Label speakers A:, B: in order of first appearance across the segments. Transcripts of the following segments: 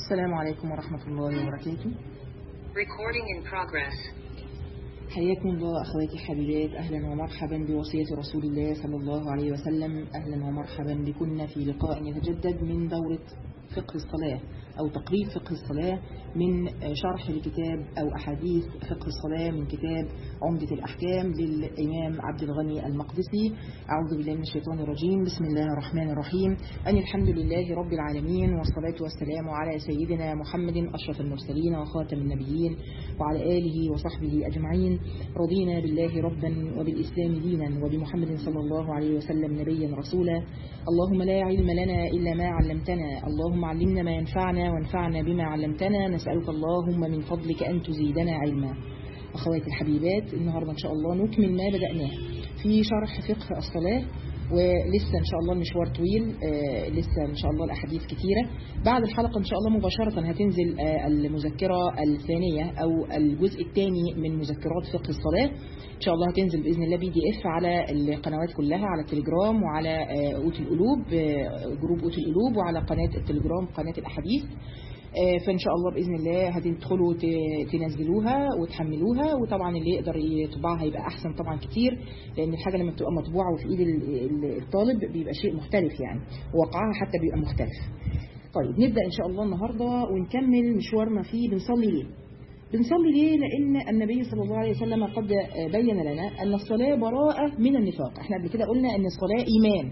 A: السلام عليكم ورحمة الله وبركاته
B: Recording in progress.
A: حياكم الله أخواتي حبيبات أهلا ومرحبا بوصية رسول الله صلى الله عليه وسلم أهلا ومرحبا بكنا في لقاء يتجدد من دورة فقه الصلاة أو تقريب فقه الصلاة من شرح لكتاب أو أحاديث فقه الصلاة من كتاب عمدة الأحكام للإمام عبد الغني المقدسي أعوذ بالله من الشيطان الرجيم بسم الله الرحمن الرحيم أن الحمد لله رب العالمين والصلاة والسلام على سيدنا محمد أشرف المرسلين وخاتم النبيين وعلى آله وصحبه أجمعين رضينا بالله ربا وبالإسلام دينا وبمحمد صلى الله عليه وسلم نبيا رسولا اللهم لا علم لنا إلا ما علمتنا اللهم علمنا ما ينفعنا وانفعنا بما علمتنا نسألك اللهم من فضلك أن تزيدنا علما أخواتي الحبيبات النهاردة إن شاء الله نكمل ما بدأناه في شرح فقه الصلاة ولسه إن شاء الله المشوار طويل آه لسه إن شاء الله الأحاديث كتيرة بعد الحلقة إن شاء الله مباشرة هتنزل آه المذكرة الثانية أو الجزء الثاني من مذكرات فقه الصلاة إن شاء الله هتنزل بإذن الله بي دي إف على القنوات كلها على التليجرام وعلى آه أوت القلوب جروب أوت القلوب وعلى قناة التليجرام قناة الأحاديث فإن شاء الله بإذن الله هتدخلوا تنزلوها وتحملوها وطبعا اللي يقدر يطبعها يبقى أحسن طبعا كتير لأن الحاجة لما بتبقى مطبوعة وفي إيد الطالب بيبقى شيء مختلف يعني ووقعها حتى بيبقى مختلف طيب نبدأ إن شاء الله النهاردة ونكمل مشوارنا فيه بنصلي ليه بنصلي ليه لأن النبي صلى الله عليه وسلم قد بين لنا أن الصلاة براءة من النفاق احنا قبل كده قلنا أن الصلاة إيمان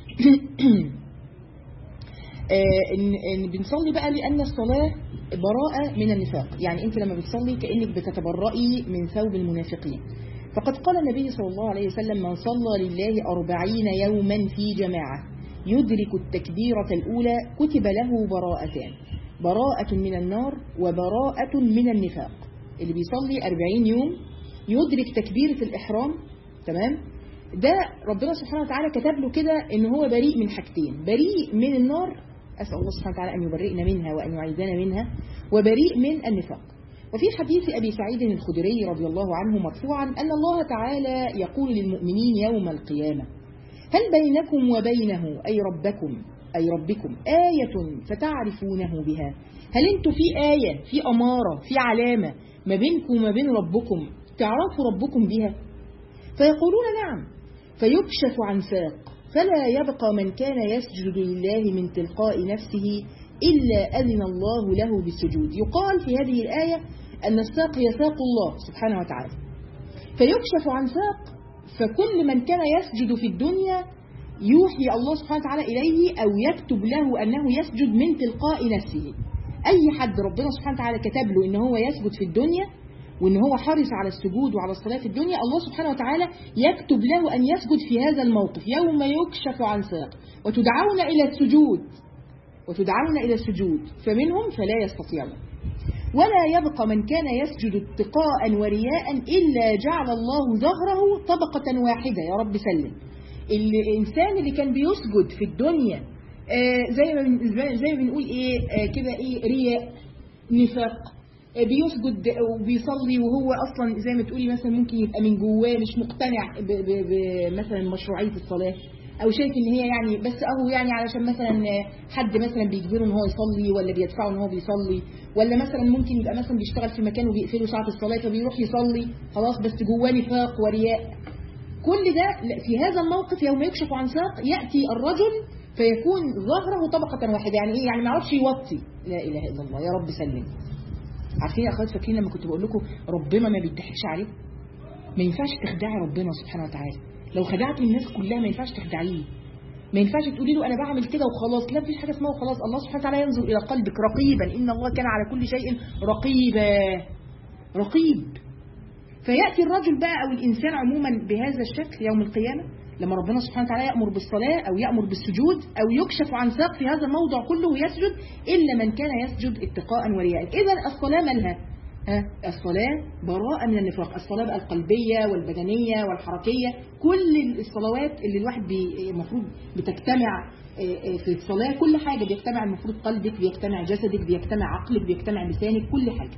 A: إن, إن بنصلي بقى لأن الصلاة براءة من النفاق يعني أنت لما بتصلي كأنك بتتبرئي من ثوب المنافقين فقد قال النبي صلى الله عليه وسلم من صلى لله أربعين يوما في جماعة يدرك التكبيرة الأولى كتب له براءتان براءة من النار وبراءة من النفاق اللي بيصلي أربعين يوم يدرك تكبيرة الإحرام تمام ده ربنا سبحانه وتعالى كتب له كده ان هو بريء من حاجتين بريء من النار أسأل الله سبحانه وتعالى أن يبرئنا منها وأن يعيذنا منها وبريء من النفاق وفي حديث أبي سعيد الخدري رضي الله عنه مرفوعا أن الله تعالى يقول للمؤمنين يوم القيامة هل بينكم وبينه أي ربكم أي ربكم آية فتعرفونه بها هل انتوا في آية في أمارة في علامة ما بينكم وما بين ربكم تعرفوا ربكم بها فيقولون نعم فيكشف عن ساق فلا يبقى من كان يسجد لله من تلقاء نفسه إلا أذن الله له بالسجود يقال في هذه الآية أن الساق هي ساق الله سبحانه وتعالى فيكشف عن ساق فكل من كان يسجد في الدنيا يوحي الله سبحانه وتعالى إليه أو يكتب له أنه يسجد من تلقاء نفسه أي حد ربنا سبحانه وتعالى كتب له أنه هو يسجد في الدنيا وان هو حرص على السجود وعلى الصلاة في الدنيا الله سبحانه وتعالى يكتب له أن يسجد في هذا الموقف يوم يكشف عن ساق وتدعون إلى السجود وتدعون إلى السجود فمنهم فلا يستطيعون ولا يبقى من كان يسجد اتقاء ورياء إلا جعل الله ظهره طبقة واحدة يا رب سلم الإنسان اللي كان بيسجد في الدنيا آه زي ما زي ما بنقول ايه آه كده ايه رياء نفاق بيسجد وبيصلي وهو اصلا زي ما تقولي مثلا ممكن يبقى من جواه مش مقتنع بمثلا مشروعيه الصلاه او شايف ان هي يعني بس اهو يعني علشان مثلا حد مثلا بيجبره ان هو يصلي ولا بيدفعه ان هو بيصلي ولا مثلا ممكن يبقى مثلا بيشتغل في مكان وبيقفلوا ساعه الصلاه فبيروح يصلي خلاص بس جواه نفاق ورياء كل ده في هذا الموقف يوم يكشف عن ساق ياتي الرجل فيكون ظهره طبقه واحده يعني ايه يعني ما يعرفش يوطي لا اله الا الله يا رب سلم عارفين يا اخوات فاكرين لما كنت بقول لكم ربنا ما بيضحكش عليه ما ينفعش تخدعي ربنا سبحانه وتعالى لو خدعتي الناس كلها ما ينفعش تخدعيه ما ينفعش تقولي له انا بعمل كده وخلاص لا مفيش حاجه اسمها وخلاص الله سبحانه وتعالى ينظر الى قلبك رقيبا ان الله كان على كل شيء رقيبا رقيب فياتي الرجل بقى او الانسان عموما بهذا الشكل يوم القيامه لما ربنا سبحانه وتعالى يأمر بالصلاة أو يأمر بالسجود أو يكشف عن ساق في هذا الموضع كله ويسجد إلا من كان يسجد اتقاء ورياء إذا الصلاة مالها ها الصلاة براءة من النفاق الصلاة بقى القلبية والبدنية والحركية كل الصلوات اللي الواحد المفروض بتجتمع في الصلاة كل حاجة بيجتمع المفروض قلبك بيجتمع جسدك بيجتمع عقلك بيجتمع لسانك كل حاجة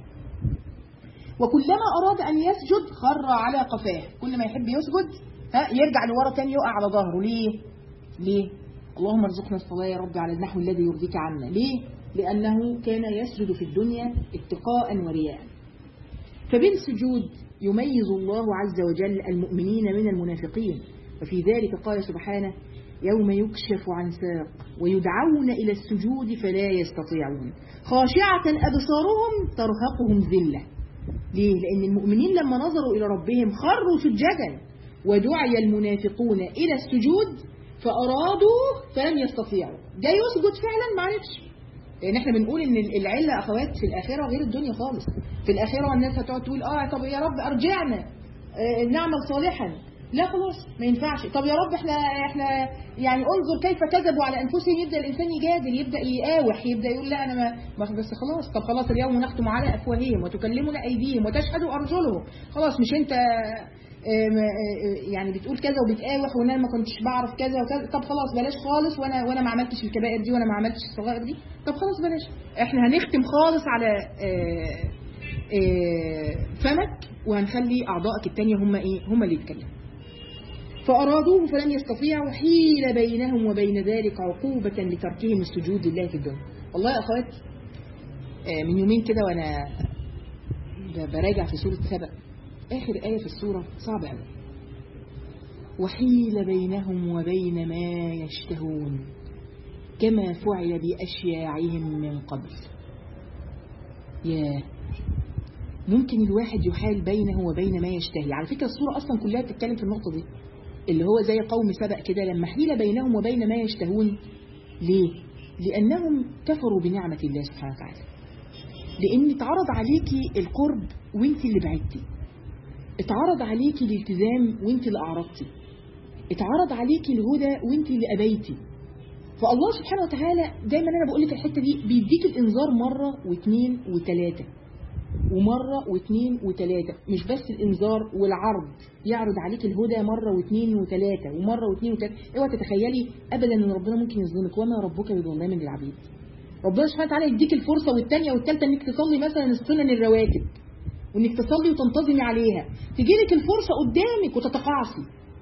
A: وكلما أراد أن يسجد خر على قفاه كل ما يحب يسجد ها يرجع لورا تاني يقع على ظهره ليه ليه اللهم ارزقنا الصلاة يا رب على النحو الذي يرضيك عنا ليه لأنه كان يسجد في الدنيا اتقاء ورياء فبالسجود يميز الله عز وجل المؤمنين من المنافقين وفي ذلك قال سبحانه يوم يكشف عن ساق ويدعون إلى السجود فلا يستطيعون خاشعة أبصارهم ترهقهم ذلة ليه؟ لأن المؤمنين لما نظروا إلى ربهم خروا سجدا ودعي المنافقون إلى السجود فأرادوا فلم يستطيعوا ده يسجد فعلا ما عرفش لان احنا بنقول ان العله اخوات في الاخره غير الدنيا خالص في الاخره الناس هتقعد تقول اه طب يا رب ارجعنا آه نعمل صالحا لا خلاص ما ينفعش طب يا رب احنا احنا يعني انظر كيف كذبوا على انفسهم يبدا الانسان يجادل يبدا يقاوح يبدا يقول لا انا ما ما- بس خلاص طب خلاص اليوم نختم على افواههم وتكلمنا ايديهم وتشهد ارجلهم خلاص مش انت آه، ما- آه، يعني بتقول كذا وبتقاوح وان انا ما كنتش بعرف كذا وكذا طب خلاص بلاش خالص وانا وانا ما عملتش الكبائر دي وانا ما عملتش الصغائر دي طب خلاص بلاش احنا هنختم خالص على آه، آه، فمك وهنخلي اعضائك التانية هم ايه هم اللي يتكلموا فأرادوه فلم يستطيعوا حيل بينهم وبين ذلك عقوبة لتركهم السجود لله في الدنيا والله يا أخوات آه، من يومين كده وأنا ب- براجع في سورة سبأ آخر آية في السورة صعبة أوي وحيل بينهم وبين ما يشتهون كما فعل بأشياعهم من قبل ياه ممكن الواحد يحال بينه وبين ما يشتهي على فكرة السورة أصلا كلها بتتكلم في النقطة دي اللي هو زي قوم سبأ كده لما حيل بينهم وبين ما يشتهون ليه؟ لأنهم كفروا بنعمة الله سبحانه وتعالى لأن اتعرض عليكي القرب وانت اللي بعدتي اتعرض عليكي الالتزام وانت اللي أعرضتي اتعرض عليكي الهدى وانت اللي أبيتي فالله سبحانه وتعالى دايما أنا بقول لك الحتة دي بيديك الإنذار مرة واثنين وثلاثة ومرة واثنين وثلاثة مش بس الإنذار والعرض يعرض عليك الهدى مرة واثنين وثلاثة ومرة واثنين وثلاثة اوعى تتخيلي أبدا إن ربنا ممكن يظلمك وما ربك بظلام للعبيد ربنا سبحانه وتعالى يديك الفرصة والثانية والثالثة إنك تصلي مثلا السنن الرواتب وإنك تصلي وتنتظمي عليها تجيلك الفرصة قدامك وتتقاعسي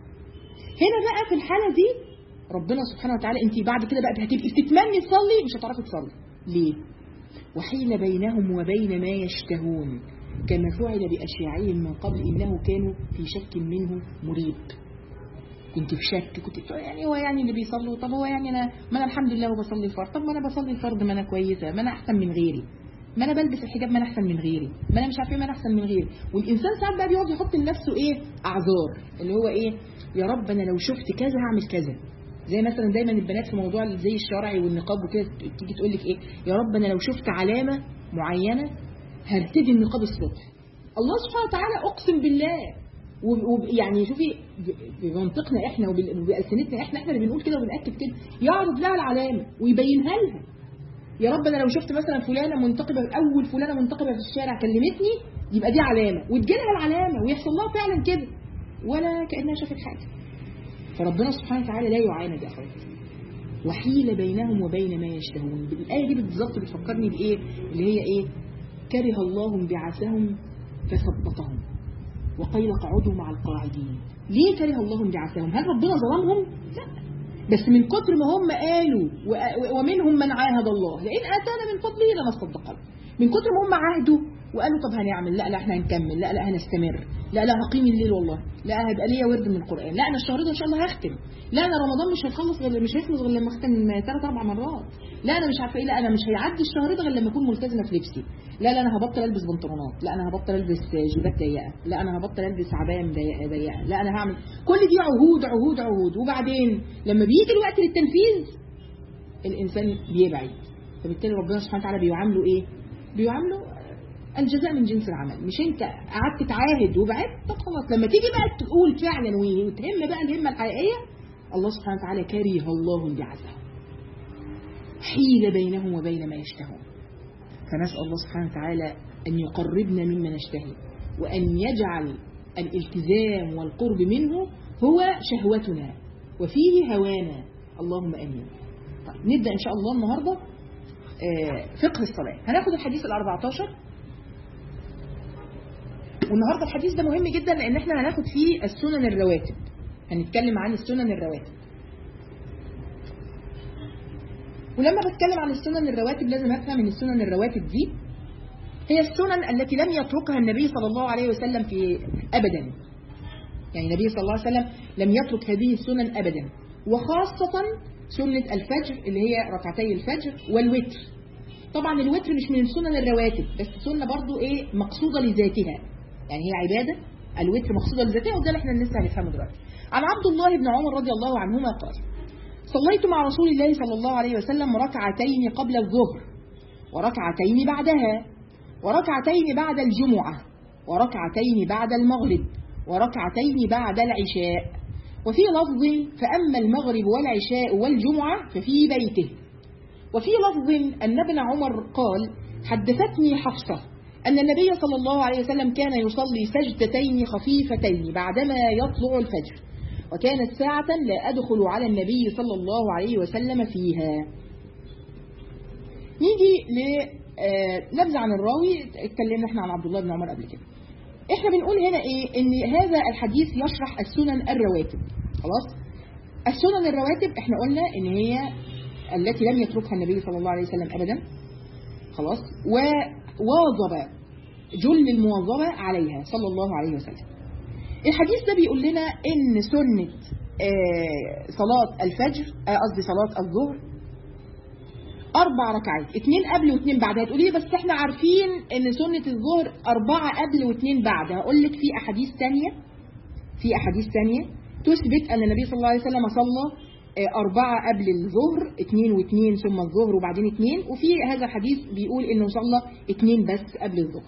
A: هنا بقى في الحالة دي ربنا سبحانه وتعالى انت بعد كده بقى هتبقي بتتمني تصلي مش هتعرفي تصلي ليه وحيل بينهم وبين ما يشتهون كما فعل بأشياعهم من قبل إنه كانوا في شك منه مريب كنت في شك كنت بتقول يعني هو يعني اللي بيصلوا طب هو يعني أنا ما أنا الحمد لله وبصلي الفرض طب ما أنا بصلي الفرض ما أنا كويسة ما أنا أحسن من غيري ما أنا بلبس الحجاب ما أنا أحسن من غيري ما أنا مش عارف إيه ما أنا أحسن من غيري والإنسان ساعات بقى بيقعد يحط لنفسه إيه أعذار اللي هو إيه يا رب أنا لو شفت كذا هعمل كذا زي مثلا دايما البنات في موضوع زي الشرعي والنقاب وكده تيجي تقول لك ايه يا رب انا لو شفت علامه معينه هرتدي النقاب الصبح الله سبحانه وتعالى اقسم بالله وب- وب- يعني شوفي ب- بمنطقنا احنا وبال- وبالسنتنا احنا احنا اللي بنقول كده وبناكد كده يعرض لها العلامه ويبينها لها يا رب انا لو شفت مثلا فلانه منتقبه اول فلانه منتقبه في الشارع كلمتني يبقى دي علامه وتجيلها العلامه ويحصل لها فعلا كده ولا كانها شافت حاجه فربنا سبحانه وتعالى لا يعاند يا اخواتي وحيل بينهم وبين ما يشتهون الآية دي بالظبط بتفكرني بإيه اللي هي إيه كره الله انبعاثهم فثبطهم وقيل اقعدوا مع القاعدين ليه كره الله انبعاثهم هل ربنا ظلمهم لا بس من كتر ما هم قالوا و- ومنهم من عاهد الله لئن آتانا من فضله لنصدقن من كتر ما هم عاهدوا وقالوا طب هنعمل لا لا احنا هنكمل لا لا هنستمر لا لا هقيم الليل والله لا هيبقى ليا ورد من القرآن لا انا الشهر ده ان شاء الله هختم لا انا رمضان مش هيخلص غير مش هيخلص غير لما اختم ثلاث اربع مرات لا انا مش عارفه ايه لا انا مش هيعدي الشهر ده غير لما اكون ملتزمه في لبسي لا لا انا هبطل البس بنطلونات لا انا هبطل البس جيبات ضيقه لا انا هبطل البس عبايه ضيقه ضيقه لا انا هعمل كل دي عهود عهود عهود وبعدين لما بيجي الوقت للتنفيذ الانسان بيبعد فبالتالي ربنا سبحانه وتعالى بيعامله ايه بيعامله الجزاء من جنس العمل مش انت قعدت تعاهد وبعدت طب خلاص لما تيجي بقى تقول فعلا وتهم بقى الهمه الحقيقيه الله سبحانه وتعالى كره الله انبعاثهم حيل بينهم وبين ما يشتهون فنسأل الله سبحانه وتعالى أن يقربنا مما نشتهي وأن يجعل الالتزام والقرب منه هو شهوتنا وفيه هوانا اللهم أمين طيب نبدأ إن شاء الله النهاردة آه، فقه الصلاة هناخد الحديث ال 14 والنهاردة الحديث ده مهم جدا لأن احنا هناخد فيه السنن الرواتب هنتكلم عن السنن الرواتب ولما بتكلم عن السنن الرواتب لازم افهم ان السنن الرواتب دي هي السنن التي لم يتركها النبي صلى الله عليه وسلم في ابدا يعني النبي صلى الله عليه وسلم لم يترك هذه السنن ابدا وخاصة سنة الفجر اللي هي ركعتي الفجر والوتر طبعا الوتر مش من السنن الرواتب بس سنة برضو ايه مقصودة لذاتها يعني هي عبادة الوتر مقصودة لذاتها وده اللي احنا لسه هنفهمه دلوقتي عن عبد الله بن عمر رضي الله عنهما قال صليت مع رسول الله صلى الله عليه وسلم ركعتين قبل الظهر وركعتين بعدها وركعتين بعد الجمعة وركعتين بعد المغرب وركعتين بعد العشاء وفي لفظ فأما المغرب والعشاء والجمعة ففي بيته وفي لفظ أن ابن عمر قال حدثتني حفصة أن النبي صلى الله عليه وسلم كان يصلي سجدتين خفيفتين بعدما يطلع الفجر وكانت ساعة لا أدخل على النبي صلى الله عليه وسلم فيها نيجي لنبذة عن الراوي اتكلمنا احنا عن عبد الله بن عمر قبل كده احنا بنقول هنا ايه ان هذا الحديث يشرح السنن الرواتب خلاص السنن الرواتب احنا قلنا ان هي التي لم يتركها النبي صلى الله عليه وسلم ابدا خلاص وواظب جل المواظبة عليها صلى الله عليه وسلم الحديث ده بيقول لنا ان سنة آه صلاة الفجر قصدي آه صلاة الظهر أربع ركعات اتنين قبل واتنين بعد هتقولي بس احنا عارفين ان سنة الظهر أربعة قبل واتنين بعد هقول لك في أحاديث تانية في أحاديث تانية تثبت أن النبي صلى الله عليه وسلم صلى أربعة قبل الظهر اتنين واتنين ثم الظهر وبعدين اتنين وفي هذا الحديث بيقول انه صلى اتنين بس قبل الظهر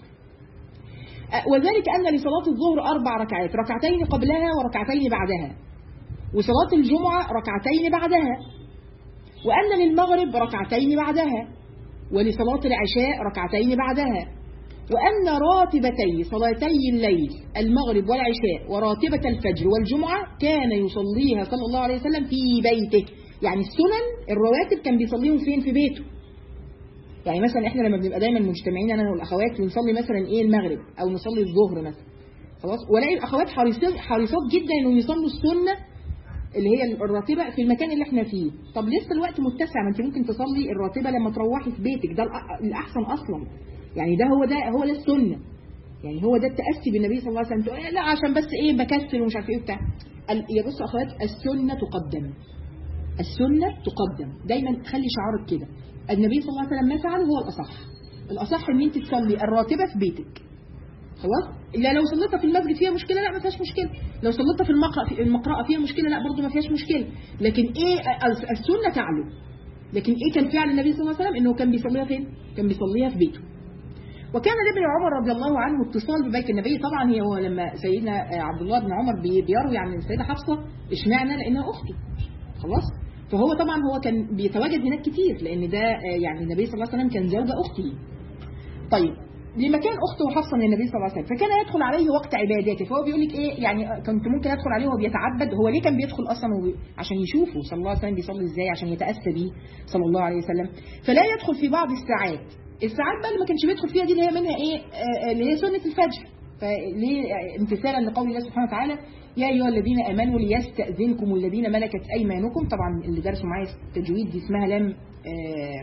A: وذلك أن لصلاة الظهر أربع ركعات ركعتين قبلها وركعتين بعدها وصلاة الجمعة ركعتين بعدها وأن للمغرب ركعتين بعدها ولصلاة العشاء ركعتين بعدها وأن راتبتي صلاتي الليل المغرب والعشاء وراتبة الفجر والجمعة كان يصليها صلى الله عليه وسلم في بيته يعني السنن الرواتب كان بيصليهم فين في بيته يعني مثلا احنا لما بنبقى دايما مجتمعين انا والاخوات بنصلي مثلا ايه المغرب او نصلي الظهر مثلا خلاص والاقي الاخوات حريصين حريصات جدا انهم يصلوا السنه اللي هي الراتبه في المكان اللي احنا فيه طب لسه الوقت متسع ما انت ممكن تصلي الراتبه لما تروحي في بيتك ده الاحسن اصلا يعني ده هو ده هو ده السنه يعني هو ده التاسي بالنبي صلى الله عليه وسلم تقول لا عشان بس ايه بكسل ومش عارف ايه وبتاع يا بصوا اخوات السنه تقدم السنه تقدم دايما خلي شعارك كده النبي صلى الله عليه وسلم ما فعل هو الاصح الاصح ان انت تصلي الراتبه في بيتك خلاص الا لو صليتها في المسجد فيها مشكله لا ما فيهاش مشكله لو صليتها في المقرأ في المقرأة فيها مشكله لا برضه ما فيهاش مشكله لكن ايه السنه تعلو لكن ايه كان فعل النبي صلى الله عليه وسلم انه كان بيصليها فين كان بيصليها في بيته وكان لابن عمر رضي الله عنه اتصال ببيت النبي طبعا هي هو لما سيدنا عبد الله بن عمر بيروي عن السيده حفصه اشمعنى لانها اخته خلاص فهو طبعا هو كان بيتواجد هناك كتير لان ده يعني النبي صلى الله عليه وسلم كان زوج اخته طيب لمكان اخته حفصه من النبي صلى الله عليه وسلم فكان يدخل عليه وقت عباداته فهو بيقول لك ايه يعني كنت ممكن ادخل عليه وهو بيتعبد هو ليه كان بيدخل اصلا وبي... عشان يشوفه صلى الله عليه وسلم بيصلي ازاي عشان يتاسى بيه صلى الله عليه وسلم فلا يدخل في بعض الساعات الساعات بقى اللي ما كانش بيدخل فيها دي اللي هي منها ايه آه اللي هي سنه الفجر فليه امتثالا لقول الله سبحانه وتعالى يا ايها الذين امنوا ليستاذنكم الذين ملكت ايمانكم طبعا اللي درسوا معايا التجويد دي اسمها لم آه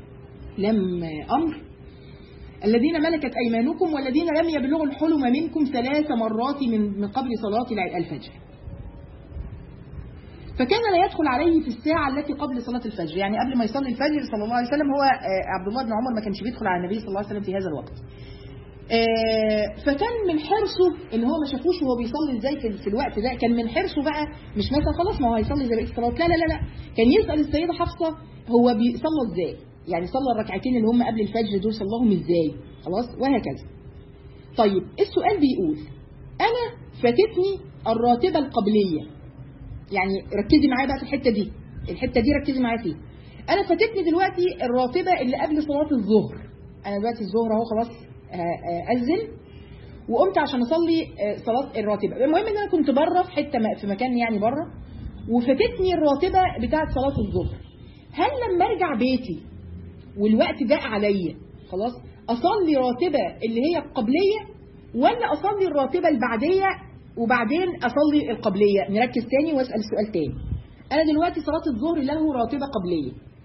A: لم آه امر الذين ملكت أيمانكم والذين لم يبلغوا الحلم منكم ثلاث مرات من من قبل صلاة الفجر فكان لا يدخل عليه في الساعة التي قبل صلاة الفجر يعني قبل ما يصلي الفجر صلى الله عليه وسلم هو عبد الله بن عمر ما كانش بيدخل على النبي صلى الله عليه وسلم في هذا الوقت فكان من حرصه ان هو ما شافوش وهو بيصلي ازاي في, في الوقت ده كان من حرصه بقى مش مثلا خلاص ما هو هيصلي زي بقيه الصلاه لا لا لا لا كان يسال السيده حفصه هو بيصلى ازاي يعني صلى الركعتين اللي هم قبل الفجر دول صلاهم ازاي خلاص وهكذا طيب السؤال بيقول انا فاتتني الراتبه القبليه يعني ركزي معايا بقى في الحته دي الحته دي ركزي معايا فيها انا فاتتني دلوقتي الراتبه اللي قبل صلاه الظهر انا دلوقتي الظهر اهو خلاص اذن وقمت عشان اصلي صلاه الراتبه المهم ان انا كنت بره في حته في مكان يعني بره وفاتتني الراتبه بتاعه صلاه الظهر هل لما ارجع بيتي والوقت ضاق عليا خلاص اصلي راتبه اللي هي القبليه ولا اصلي الراتبه البعديه وبعدين اصلي القبليه نركز تاني واسال السؤال تاني انا دلوقتي صلاه الظهر له راتبه قبليه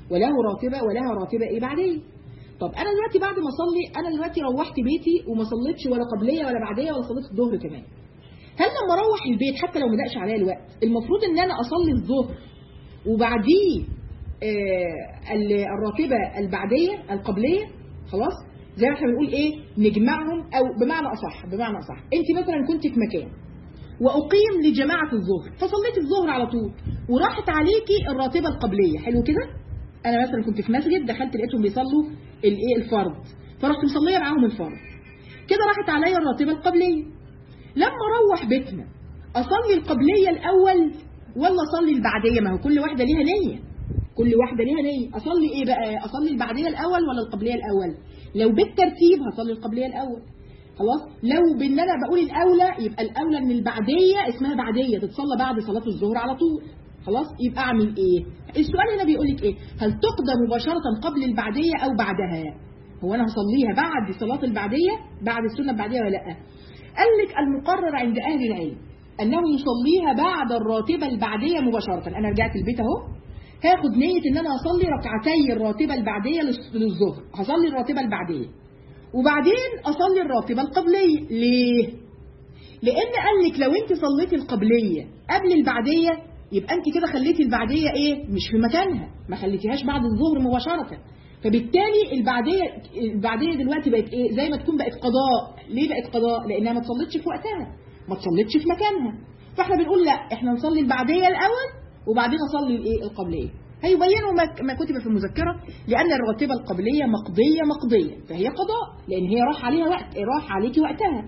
A: وله راتبة ولها راتبة إيه بعدية طب أنا دلوقتي بعد ما أصلي أنا دلوقتي روحت بيتي وما صليتش ولا قبلية ولا بعدية ولا صليت الظهر كمان هل لما أروح البيت حتى لو ما دقش عليا الوقت المفروض إن أنا أصلي الظهر وبعديه آه، ال- الراتبة البعدية القبلية خلاص زي ما احنا بنقول ايه نجمعهم او بمعنى اصح بمعنى اصح انت مثلا كنت في مكان واقيم لجماعه الظهر فصليت الظهر على طول وراحت عليكي الراتبه القبليه حلو كده انا مثلا كنت في مسجد دخلت لقيتهم بيصلوا الايه الفرض فرحت مصليه معاهم الفرض كده راحت عليا الراتبه القبليه لما اروح بيتنا اصلي القبليه الاول ولا اصلي البعديه ما هو كل واحده ليها نيه كل واحده ليها نيه اصلي ايه بقى اصلي البعديه الاول ولا القبليه الاول لو بالترتيب هصلي القبليه الاول خلاص لو بان انا بقول الاولى يبقى الاولى ان البعديه اسمها بعديه تتصلى بعد صلاه الظهر على طول خلاص يبقى اعمل ايه السؤال هنا بيقول لك ايه هل تقدر مباشره قبل البعديه او بعدها هو انا هصليها بعد صلاه البعديه بعد السنه البعديه ولا لا قال لك المقرر عند اهل العلم انه يصليها بعد الراتبه البعديه مباشره انا رجعت البيت اهو هاخد نية ان انا اصلي ركعتي الراتبة البعدية للس- للظهر هصلي الراتبة البعدية وبعدين اصلي الراتبة القبلية ليه لان قال لك لو انت صليتي القبلية قبل البعدية يبقى انت كده خليتي البعدية ايه مش في مكانها ما خليتيهاش بعد الظهر مباشرة فبالتالي البعدية البعدية دلوقتي بقت ايه زي ما تكون بقت قضاء ليه بقت قضاء لانها ما تصليتش في وقتها ما تصليتش في مكانها فاحنا بنقول لا احنا نصلي البعدية الاول وبعدين اصلي الايه القبليه هيبينوا ما ما كتب في المذكره لان الراتبه القبليه مقضيه مقضيه فهي قضاء لان هي راح عليها وقت راح عليكي وقتها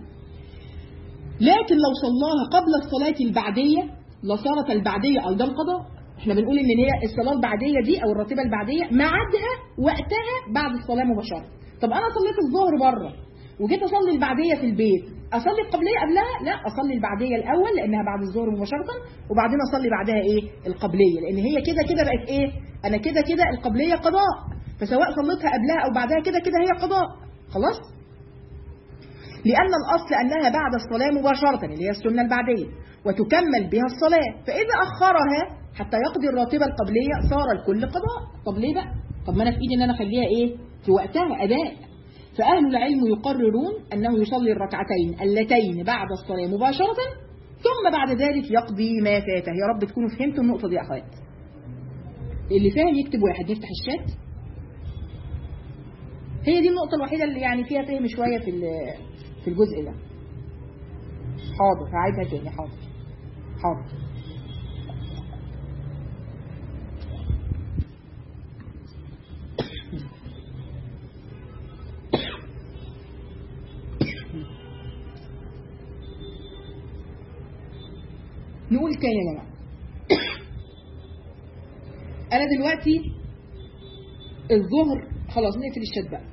A: لكن لو صلاها قبل الصلاه البعديه لصارت البعديه ايضا قضاء احنا بنقول ان هي الصلاه البعديه دي او الراتبه البعديه ميعادها وقتها بعد الصلاه مباشره طب انا صليت الظهر بره وجيت اصلي البعديه في البيت اصلي القبليه قبلها لا اصلي البعديه الاول لانها بعد الظهر مباشره وبعدين اصلي بعدها ايه القبليه لان هي كده كده بقت ايه انا كده كده القبليه قضاء فسواء صليتها قبلها او بعدها كده كده هي قضاء خلاص لأن الأصل أنها بعد الصلاة مباشرة اللي هي السنة البعدية وتكمل بها الصلاة فإذا أخرها حتى يقضي الراتبة القبلية صار الكل قضاء طب ليه بقى؟ طب ما أنا في إيدي إن أنا أخليها إيه؟ في وقتها أداء فأهل العلم يقررون أنه يصلي الركعتين اللتين بعد الصلاة مباشرة ثم بعد ذلك يقضي ما فاته يا رب تكونوا فهمتوا النقطة دي يا أخوات اللي فاهم يكتب واحد نفتح الشات هي دي النقطة الوحيدة اللي يعني فيها فهم شوية في ال- في الجزء ده حاضر هعيدها تاني حاضر حاضر نقول تاني يا جماعة أنا دلوقتي الظهر خلاص نقفل الشات بقى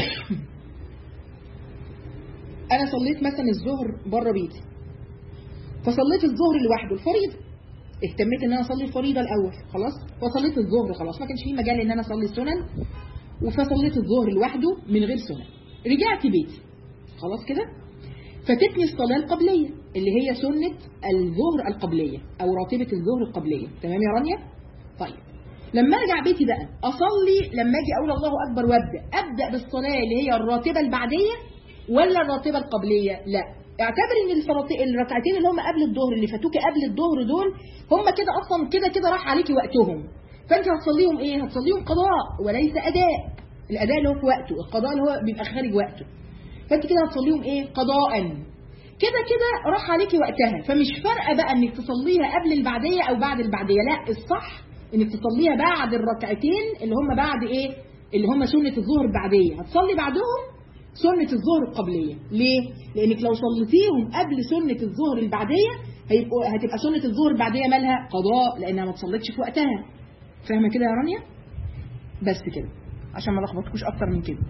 A: انا صليت مثلا الظهر بره بيتي فصليت الظهر لوحده الفريضه اهتميت ان انا اصلي الفريضه الاول خلاص وصليت الظهر خلاص ما كانش في مجال ان انا اصلي السنن فصليت الظهر لوحده من غير سنن رجعت بيتي خلاص كده فاتتني الصلاه القبليه اللي هي سنه الظهر القبليه او راتبه الظهر القبليه تمام يا رانيا طيب لما ارجع بيتي بقى اصلي لما اجي اقول الله اكبر وابدا ابدا بالصلاه اللي هي الراتبه البعديه ولا الراتبه القبليه لا اعتبر ان الصلاتين الركعتين اللي هم قبل الظهر اللي فاتوكي قبل الظهر دول هم كده اصلا كده كده راح عليكي وقتهم فانت هتصليهم ايه هتصليهم قضاء وليس اداء الاداء اللي هو في وقته القضاء اللي هو بيبقى خارج وقته فانت كده هتصليهم ايه قضاء كده كده راح عليكي وقتها فمش فارقه بقى انك تصليها قبل البعديه او بعد البعديه لا الصح انك تصليها بعد الركعتين اللي هم بعد ايه اللي هم سنه الظهر البعديه هتصلي بعدهم سنة الظهر القبلية ليه؟ لأنك لو صليتيهم قبل سنة الظهر البعدية هيبقوا هتبقى سنة الظهر البعدية مالها قضاء لأنها ما تصليتش في وقتها فاهمة كده يا رانيا؟ بس كده عشان ما لخبطكوش أكتر من كده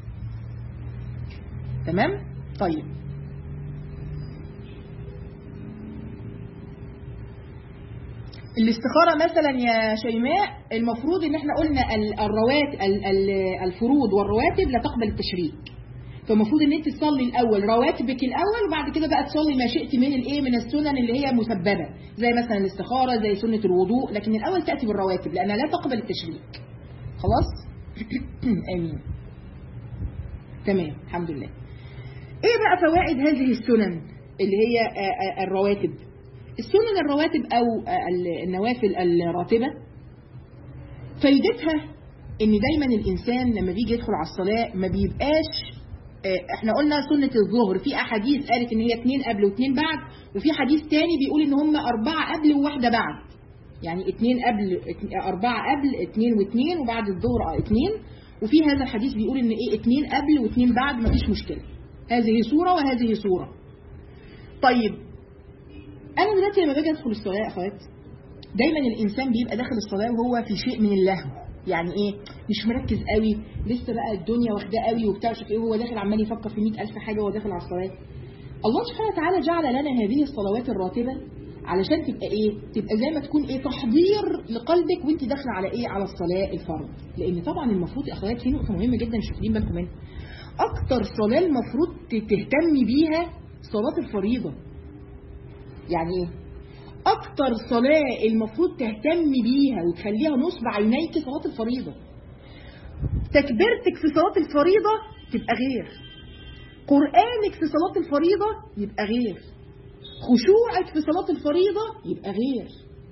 A: تمام؟ طيب الاستخارة مثلا يا شيماء المفروض ان احنا قلنا ال- الروات ال- ال- الفروض والرواتب لا تقبل التشريك فالمفروض ان انت تصلي الاول رواتبك الاول وبعد كده بقى تصلي ما شئت من الايه من السنن اللي هي مسببه زي مثلا الاستخاره زي سنه الوضوء لكن الاول تاتي بالرواتب لانها لا تقبل التشريك خلاص امين تمام الحمد لله ايه بقى فوائد هذه السنن اللي هي آه، آه، الرواتب السنن الرواتب او آه، النوافل الراتبه فايدتها ان دايما الانسان لما بيجي يدخل على الصلاه ما بيبقاش آه، احنا قلنا سنة الظهر في احاديث قالت ان هي اتنين قبل واتنين بعد وفي حديث تاني بيقول ان هم اربعة قبل وواحدة بعد يعني اتنين قبل ات- اربعة قبل اتنين واتنين وبعد الظهر اه اتنين وفي هذا الحديث بيقول ان ايه اتنين قبل واتنين بعد مفيش مشكلة هذه صورة وهذه صورة طيب انا دلوقتي لما باجي ادخل الصلاة يا اخوات دايما الانسان بيبقى داخل الصلاه وهو في شيء من اللهو يعني ايه مش مركز قوي لسه بقى الدنيا واخداه قوي وبتاع مش عارف ايه وهو داخل عمال يفكر في 100000 حاجه وهو داخل على الصلاه الله سبحانه وتعالى جعل لنا هذه الصلوات الراتبه علشان تبقى ايه تبقى زي ما تكون ايه تحضير لقلبك وانت داخله على ايه على الصلاه الفرض لان طبعا المفروض يا اخوات في نقطه مهمه جدا مش واخدين بالكم منها اكتر صلاه المفروض تهتمي بيها صلاه الفريضه يعني ايه اكتر صلاة المفروض تهتمي بيها وتخليها نصب عينيك صلاة الفريضة تكبيرتك في صلاة الفريضة تبقى غير قرآنك في صلاة الفريضة يبقى غير خشوعك في صلاة الفريضة يبقى غير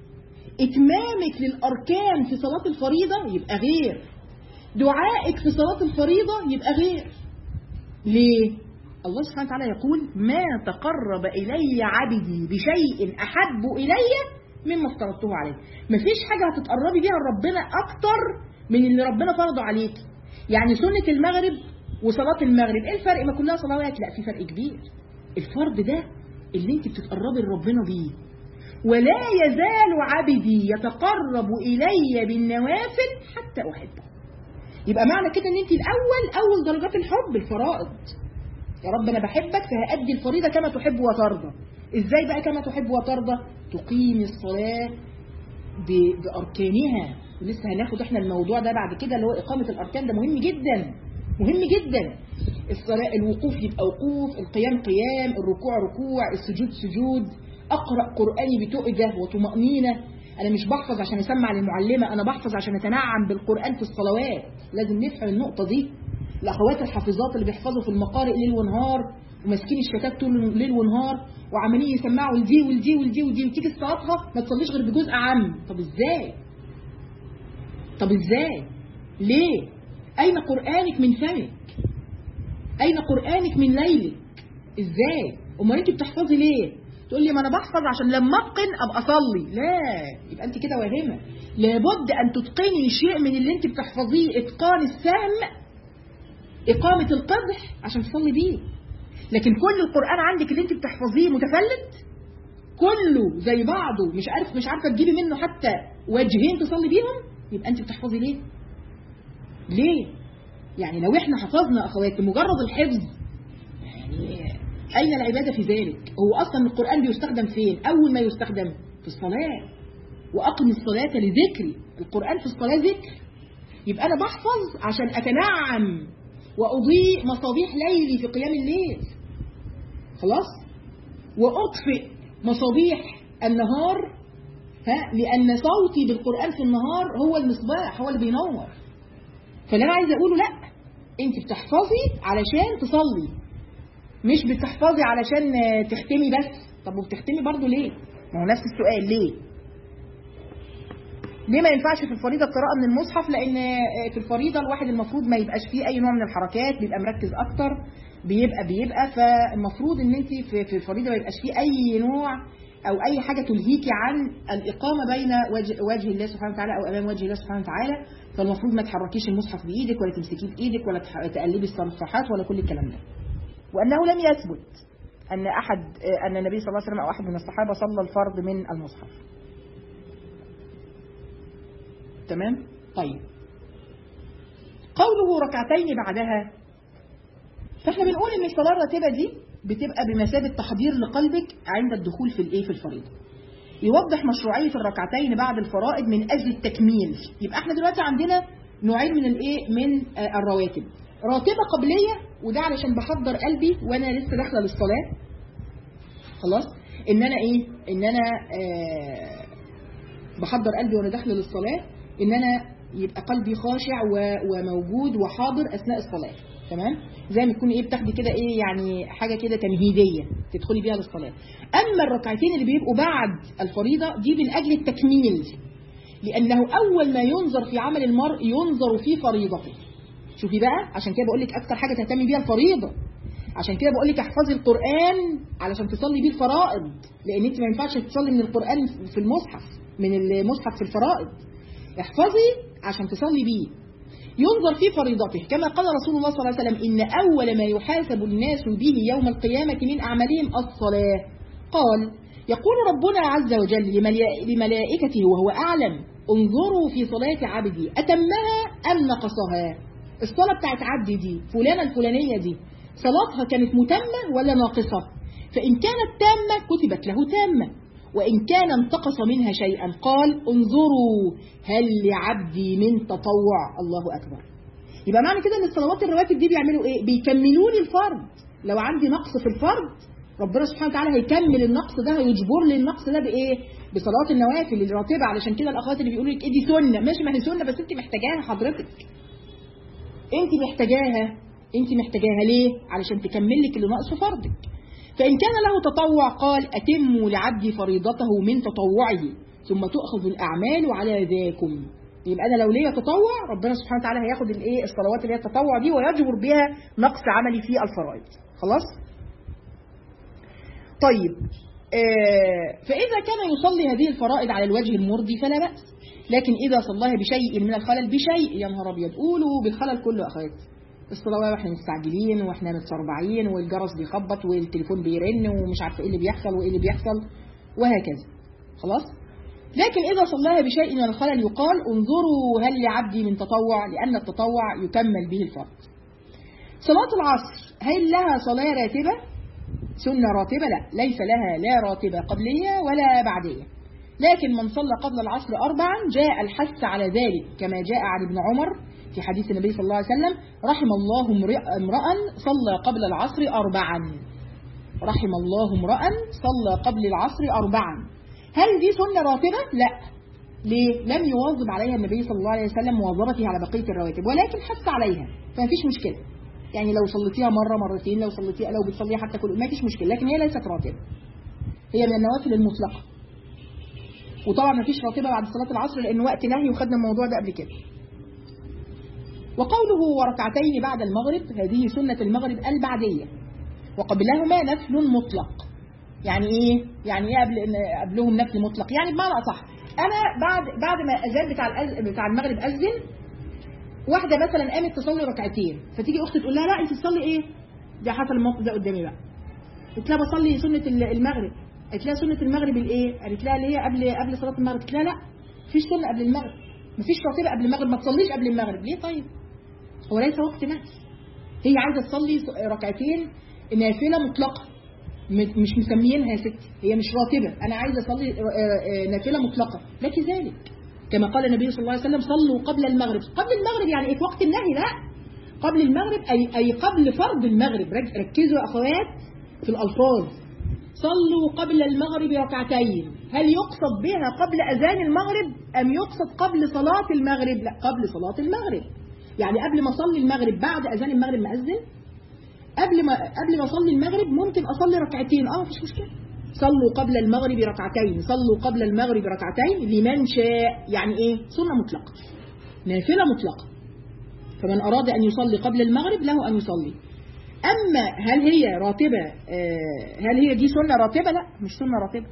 A: اتمامك للأركان في صلاة الفريضة يبقى غير دعائك في صلاة الفريضة يبقى غير ليه؟ الله سبحانه وتعالى يقول ما تقرب إلي عبدي بشيء أحب إلي مما افترضته عليه مفيش حاجة هتتقربي بيها لربنا أكتر من اللي ربنا فرضه عليك يعني سنة المغرب وصلاة المغرب ايه الفرق ما كلها صلوات لا في فرق كبير الفرض ده اللي انت بتتقربي لربنا بيه ولا يزال عبدي يتقرب إلي بالنوافل حتى أحبه يبقى معنى كده ان انت الاول اول درجات الحب الفرائض يا رب انا بحبك فهأدي الفريضة كما تحب وترضى ازاي بقى كما تحب وترضى تقيم الصلاة ب- بأركانها ولسه هناخد احنا الموضوع ده بعد كده اللي هو إقامة الأركان ده مهم جدا مهم جدا الصلاة الوقوف يبقى وقوف القيام قيام الركوع ركوع السجود سجود أقرأ قرآني بتؤجة وطمأنينة أنا مش بحفظ عشان أسمع للمعلمة أنا بحفظ عشان أتنعم بالقرآن في الصلوات لازم نفهم النقطة دي الأخوات الحافظات اللي بيحفظوا في المقارئ ليل ونهار وماسكين الشتات طول ليل ونهار وعمالين يسمعوا لدي ولدي ولدي ولدي وتيجي صلاتها ما تصليش غير بجزء عام طب ازاي؟ طب ازاي؟ ليه؟ أين قرآنك من فمك؟ أين قرآنك من ليلك؟ ازاي؟ أمال أنت بتحفظي ليه؟ تقول لي ما أنا بحفظ عشان لما أتقن أبقى أصلي لا يبقى أنت كده واهمة لابد أن تتقني شيء من اللي أنت بتحفظيه إتقان السهم إقامة القدح عشان تصلي بيه لكن كل القرآن عندك اللي أنت بتحفظيه متفلت كله زي بعضه مش عارف مش عارفة تجيبي منه حتى وجهين تصلي بيهم يبقى أنت بتحفظي ليه؟ ليه؟ يعني لو احنا حفظنا أخواتي مجرد الحفظ يعني أين العبادة في ذلك؟ هو أصلا القرآن بيستخدم فين؟ أول ما يستخدم في الصلاة وأقم الصلاة لذكري القرآن في الصلاة ذكر يبقى أنا بحفظ عشان أتنعم وأضيء مصابيح ليلي في قيام الليل خلاص وأطفئ مصابيح النهار ها لأن صوتي بالقرآن في النهار هو المصباح هو اللي بينور فاللي أنا عايزة أقوله لأ أنت بتحفظي علشان تصلي مش بتحفظي علشان تختمي بس طب وبتختمي برضو ليه ما هو نفس السؤال ليه ليه ما ينفعش في الفريضة القراءة من المصحف لأن في الفريضة الواحد المفروض ما يبقاش فيه أي نوع من الحركات بيبقى مركز أكتر بيبقى بيبقى فالمفروض إن أنت في في الفريضة ما يبقاش فيه أي نوع أو أي حاجة تلهيكي عن الإقامة بين وجه, وجه الله سبحانه وتعالى أو أمام وجه الله سبحانه وتعالى فالمفروض ما تحركيش المصحف بإيدك ولا تمسكيه بإيدك ولا تح- تقلبي الصفحات ولا كل الكلام ده وأنه لم يثبت أن أحد أن النبي صلى الله عليه وسلم أو أحد من الصحابة صلى الفرض من المصحف تمام طيب قوله ركعتين بعدها فاحنا بنقول ان الصلاه الراتبه دي بتبقى بمثابه تحضير لقلبك عند الدخول في الايه في الفريضه يوضح مشروعيه الركعتين بعد الفرائض من اجل التكميل يبقى احنا دلوقتي عندنا نوعين من الايه من آه الرواتب راتبه قبليه وده علشان بحضر قلبي وانا لسه داخله للصلاه خلاص ان انا ايه ان انا آه بحضر قلبي وانا داخله للصلاه ان انا يبقى قلبي خاشع و- وموجود وحاضر اثناء الصلاه تمام زي ما تكون ايه بتاخدي كده ايه يعني حاجه كده تمهيديه تدخلي بيها للصلاه اما الركعتين اللي بيبقوا بعد الفريضه دي من اجل التكميل لانه اول ما ينظر في عمل المرء ينظر في فريضته شوفي بقى عشان كده بقول لك اكتر حاجه تهتمي بيها الفريضه عشان كده بقول لك احفظي القران علشان تصلي بيه الفرائض لان انت ما ينفعش تصلي من القران في المصحف من المصحف في الفرائض احفظي عشان تصلي بيه ينظر في فريضته كما قال رسول الله صلى الله عليه وسلم إن أول ما يحاسب الناس به يوم القيامة من أعمالهم الصلاة قال يقول ربنا عز وجل لملائ- لملائكته وهو أعلم انظروا في صلاة عبدي أتمها أم نقصها الصلاة بتاعت عبدي دي فلانة الفلانية دي صلاتها كانت متمة ولا ناقصة فإن كانت تامة كتبت له تامة وإن كان انتقص منها شيئا قال انظروا هل لعبدي من تطوع الله أكبر يبقى معنى كده ان الصلوات الرواتب دي بيعملوا ايه بيكملوا لي الفرض لو عندي نقص في الفرض ربنا سبحانه وتعالى هيكمل النقص ده هيجبر لي النقص ده بايه بصلاه النوافل الراتبه علشان كده الاخوات اللي بيقولوا لك ايه دي سنه ماشي ما هي سنه بس انت محتاجاها حضرتك انت محتاجاها انت محتاجاها ليه علشان تكمل لك اللي ناقص في فرضك فإن كان له تطوع قال أتموا لعبدي فريضته من تطوعه ثم تؤخذ الأعمال على ذاكم يبقى أنا لو ليا تطوع ربنا سبحانه وتعالى هياخد الايه الصلوات اللي هي التطوع دي ويجبر بها نقص عملي في الفرائض خلاص طيب آه فإذا كان يصلي هذه الفرائض على الوجه المرضي فلا بأس لكن إذا صلاها بشيء من الخلل بشيء يا نهار أبيض قولوا بالخلل كله يا أخواتي الصلاة واحنا مستعجلين واحنا متسربعين والجرس بيخبط والتليفون بيرن ومش عارفه ايه اللي بيحصل وايه اللي بيحصل وهكذا خلاص لكن إذا صلاها بشيء من الخلل يقال انظروا هل لعبدي من تطوع لأن التطوع يكمل به الفرض صلاة العصر هل لها صلاة راتبة سنة راتبة لا ليس لها لا راتبة قبلية ولا بعدية لكن من صلى قبل العصر أربعا جاء الحث على ذلك كما جاء عن ابن عمر في حديث النبي صلى الله عليه وسلم رحم الله امرئ- امرأ صلى قبل العصر أربعا رحم الله امرأ صلى قبل العصر أربعا هل دي سنة راتبة؟ لا ليه؟ لم يواظب عليها النبي صلى الله عليه وسلم مواظبته على بقية الرواتب ولكن حث عليها فما فيش مشكلة يعني لو صليتيها مرة مرتين لو صليتيها لو بتصليها حتى كل ما فيش مشكلة لكن هي ليست راتبة هي من النوافل المطلقة وطبعا ما فيش راتبة بعد صلاة العصر لأن وقت نهي وخدنا الموضوع ده قبل كده وقوله وركعتين بعد المغرب هذه سنة المغرب البعدية وقبلهما نفل مطلق يعني ايه يعني ايه قبل قبلهم نفل مطلق يعني بمعنى اصح انا بعد بعد ما اذان بتاع الأز- بتاع المغرب اذن واحده مثلا قامت تصلي ركعتين فتيجي اختي تقول لها لا انت تصلي ايه ده حصل الموقف ده قدامي بقى قلت لها بصلي سنه ال- المغرب قالت لها سنه المغرب الايه قالت لها اللي هي قبل قبل صلاه المغرب قلت لها لا مفيش سنه قبل المغرب مفيش راتبه قبل المغرب ما تصليش قبل المغرب ليه طيب هو ليس وقت نفس هي عايزه تصلي س- ركعتين نافله مطلقه م- مش مسميينها يا ستي هي مش راتبه انا عايزه اصلي آه، آه، نافله مطلقه لك ذلك كما قال النبي صلى الله عليه وسلم صلوا قبل المغرب قبل المغرب يعني ايه في وقت النهي لا قبل المغرب اي اي قبل فرض المغرب رك- ركزوا يا اخوات في الالفاظ صلوا قبل المغرب ركعتين هل يقصد بها قبل اذان المغرب ام يقصد قبل صلاه المغرب لا قبل صلاه المغرب يعني قبل ما اصلي المغرب بعد اذان المغرب ما اذن قبل ما قبل ما اصلي المغرب ممكن اصلي ركعتين اه مفيش مشكله صلوا قبل المغرب ركعتين صلوا قبل المغرب ركعتين لمن شاء يعني ايه سنه مطلقه نافله مطلقه فمن اراد ان يصلي قبل المغرب له ان يصلي اما هل هي راتبه آه، هل هي دي سنه راتبه لا مش سنه راتبه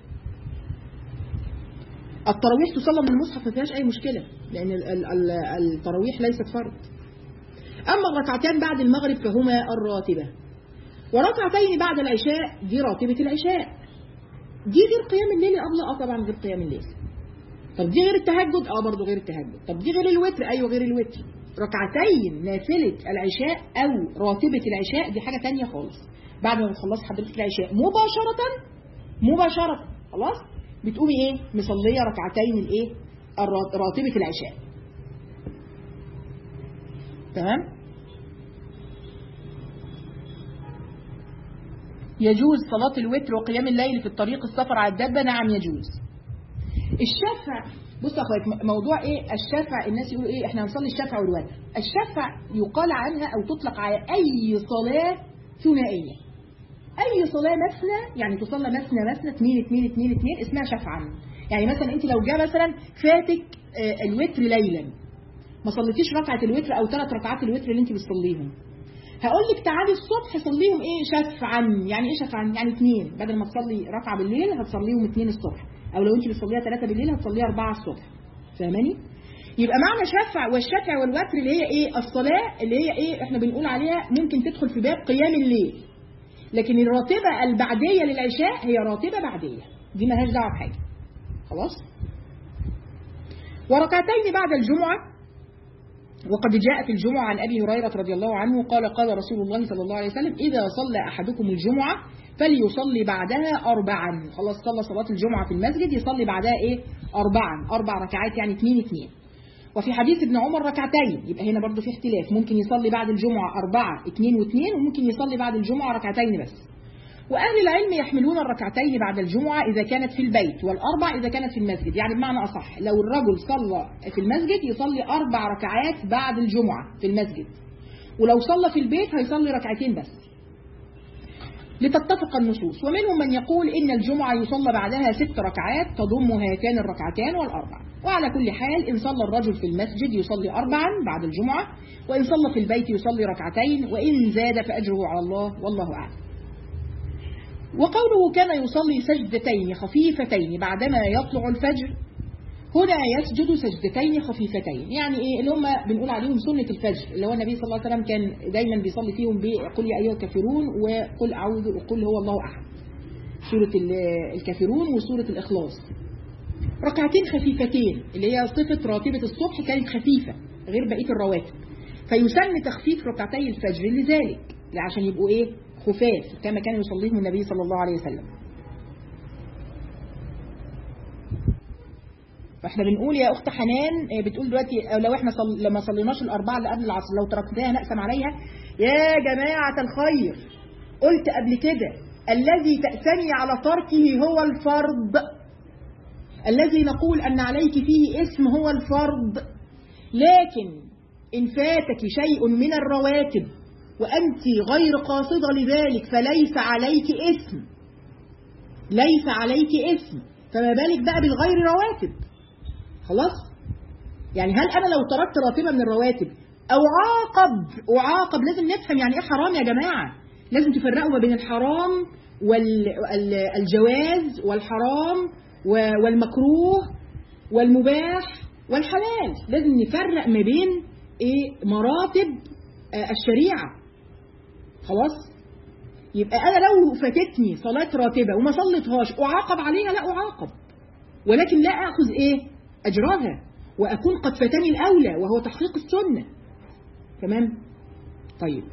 A: التراويح تصلى من المصحف ما فيهاش اي مشكله لان ال- ال- ال- التراويح ليست فرض أما الركعتان بعد المغرب فهما الراتبة وركعتين بعد العشاء دي راتبة العشاء دي غير قيام الليل أبلة اه طبعا غير قيام الليل طب دي غير التهجد اه برضه غير التهجد طب دي غير الوتر ايوه غير الوتر ركعتين نافلة العشاء او راتبة العشاء دي حاجة تانية خالص بعد ما بتخلص حضرتك العشاء مباشرة مباشرة خلاص بتقومي ايه مصلية ركعتين الايه الرا- راتبة العشاء تمام يجوز صلاة الوتر وقيام الليل في الطريق السفر على الدابة نعم يجوز الشفع بص يا اخوات م- موضوع ايه الشفع الناس يقولوا ايه احنا هنصلي الشفع والوتر الشفع يقال عنها او تطلق على اي صلاه ثنائيه اي صلاه مثنى يعني تصلى مثنى مثنى اثنين اثنين اثنين اثنين اسمها شفعا يعني مثلا انت لو جاء مثلا فاتك آه، الوتر ليلا ما صليتيش ركعه الوتر او ثلاث ركعات الوتر اللي انت بتصليهم هقول لك تعالي الصبح صليهم ايه شفعا يعني ايه شفعا يعني اثنين بدل ما تصلي ركعه بالليل هتصليهم اثنين الصبح او لو انت بتصليها ثلاثه بالليل هتصليها اربعه الصبح فاهماني يبقى معنى شفع والشفع والوتر اللي هي ايه الصلاه اللي هي ايه احنا بنقول عليها ممكن تدخل في باب قيام الليل لكن الراتبه البعديه للعشاء هي راتبه بعديه دي ملهاش دعوه بحاجه خلاص وركعتين بعد الجمعه وقد جاء في الجمعة عن أبي هريرة رضي الله عنه قال قال رسول الله صلى الله عليه وسلم إذا صلى أحدكم الجمعة فليصلي بعدها أربعا خلاص صلى صلاة الجمعة في المسجد يصلي بعدها إيه أربعا أربع ركعات يعني اثنين اثنين وفي حديث ابن عمر ركعتين يبقى هنا برضو في اختلاف ممكن يصلي بعد الجمعة أربعة اثنين واثنين وممكن يصلي بعد الجمعة ركعتين بس وأهل العلم يحملون الركعتين بعد الجمعة إذا كانت في البيت والأربع إذا كانت في المسجد يعني بمعنى أصح لو الرجل صلى في المسجد يصلي أربع ركعات بعد الجمعة في المسجد ولو صلى في البيت هيصلي ركعتين بس لتتفق النصوص ومنهم من يقول إن الجمعة يصلى بعدها ست ركعات تضم هاتان الركعتان والأربع وعلى كل حال إن صلى الرجل في المسجد يصلي أربعا بعد الجمعة وإن صلى في البيت يصلي ركعتين وإن زاد فأجره على الله والله أعلم وقوله كان يصلي سجدتين خفيفتين بعدما يطلع الفجر هنا يسجد سجدتين خفيفتين يعني ايه اللي هم بنقول عليهم سنة الفجر اللي هو النبي صلى الله عليه وسلم كان دايما بيصلي فيهم بقل يا ايها الكافرون وقل اعوذ وقل هو الله احد سورة ال- الكافرون وسورة الاخلاص ركعتين خفيفتين اللي هي صفة راتبة الصبح كانت خفيفة غير بقية الرواتب فيسن تخفيف ركعتي الفجر لذلك عشان يبقوا ايه خفاف كما كان يصليهم النبي صلى الله عليه وسلم فاحنا بنقول يا اخت حنان آه، بتقول دلوقتي آه، لو احنا صل... لما صليناش الاربعه اللي قبل العصر لو تركناها نقسم عليها يا جماعه الخير قلت قبل كده الذي تأسني على تركه هو الفرض الذي نقول أن عليك فيه اسم هو الفرض لكن إن فاتك شيء من الرواتب وأنت غير قاصدة لذلك فليس عليك اسم ليس عليك اسم فما بالك بقى بالغير رواتب خلاص يعني هل أنا لو تركت راتبة من الرواتب أو عاقب أعاقب لازم نفهم يعني إيه حرام يا جماعة لازم تفرقوا ما بين الحرام والجواز والحرام و- والمكروه والمباح والحلال لازم نفرق ما بين ايه مراتب آه، الشريعة خلاص يبقى انا لو فاتتني صلاة راتبة وما صليتهاش اعاقب عليها لا اعاقب ولكن لا اخذ ايه اجرها واكون قد فاتني الاولى وهو تحقيق السنة تمام طيب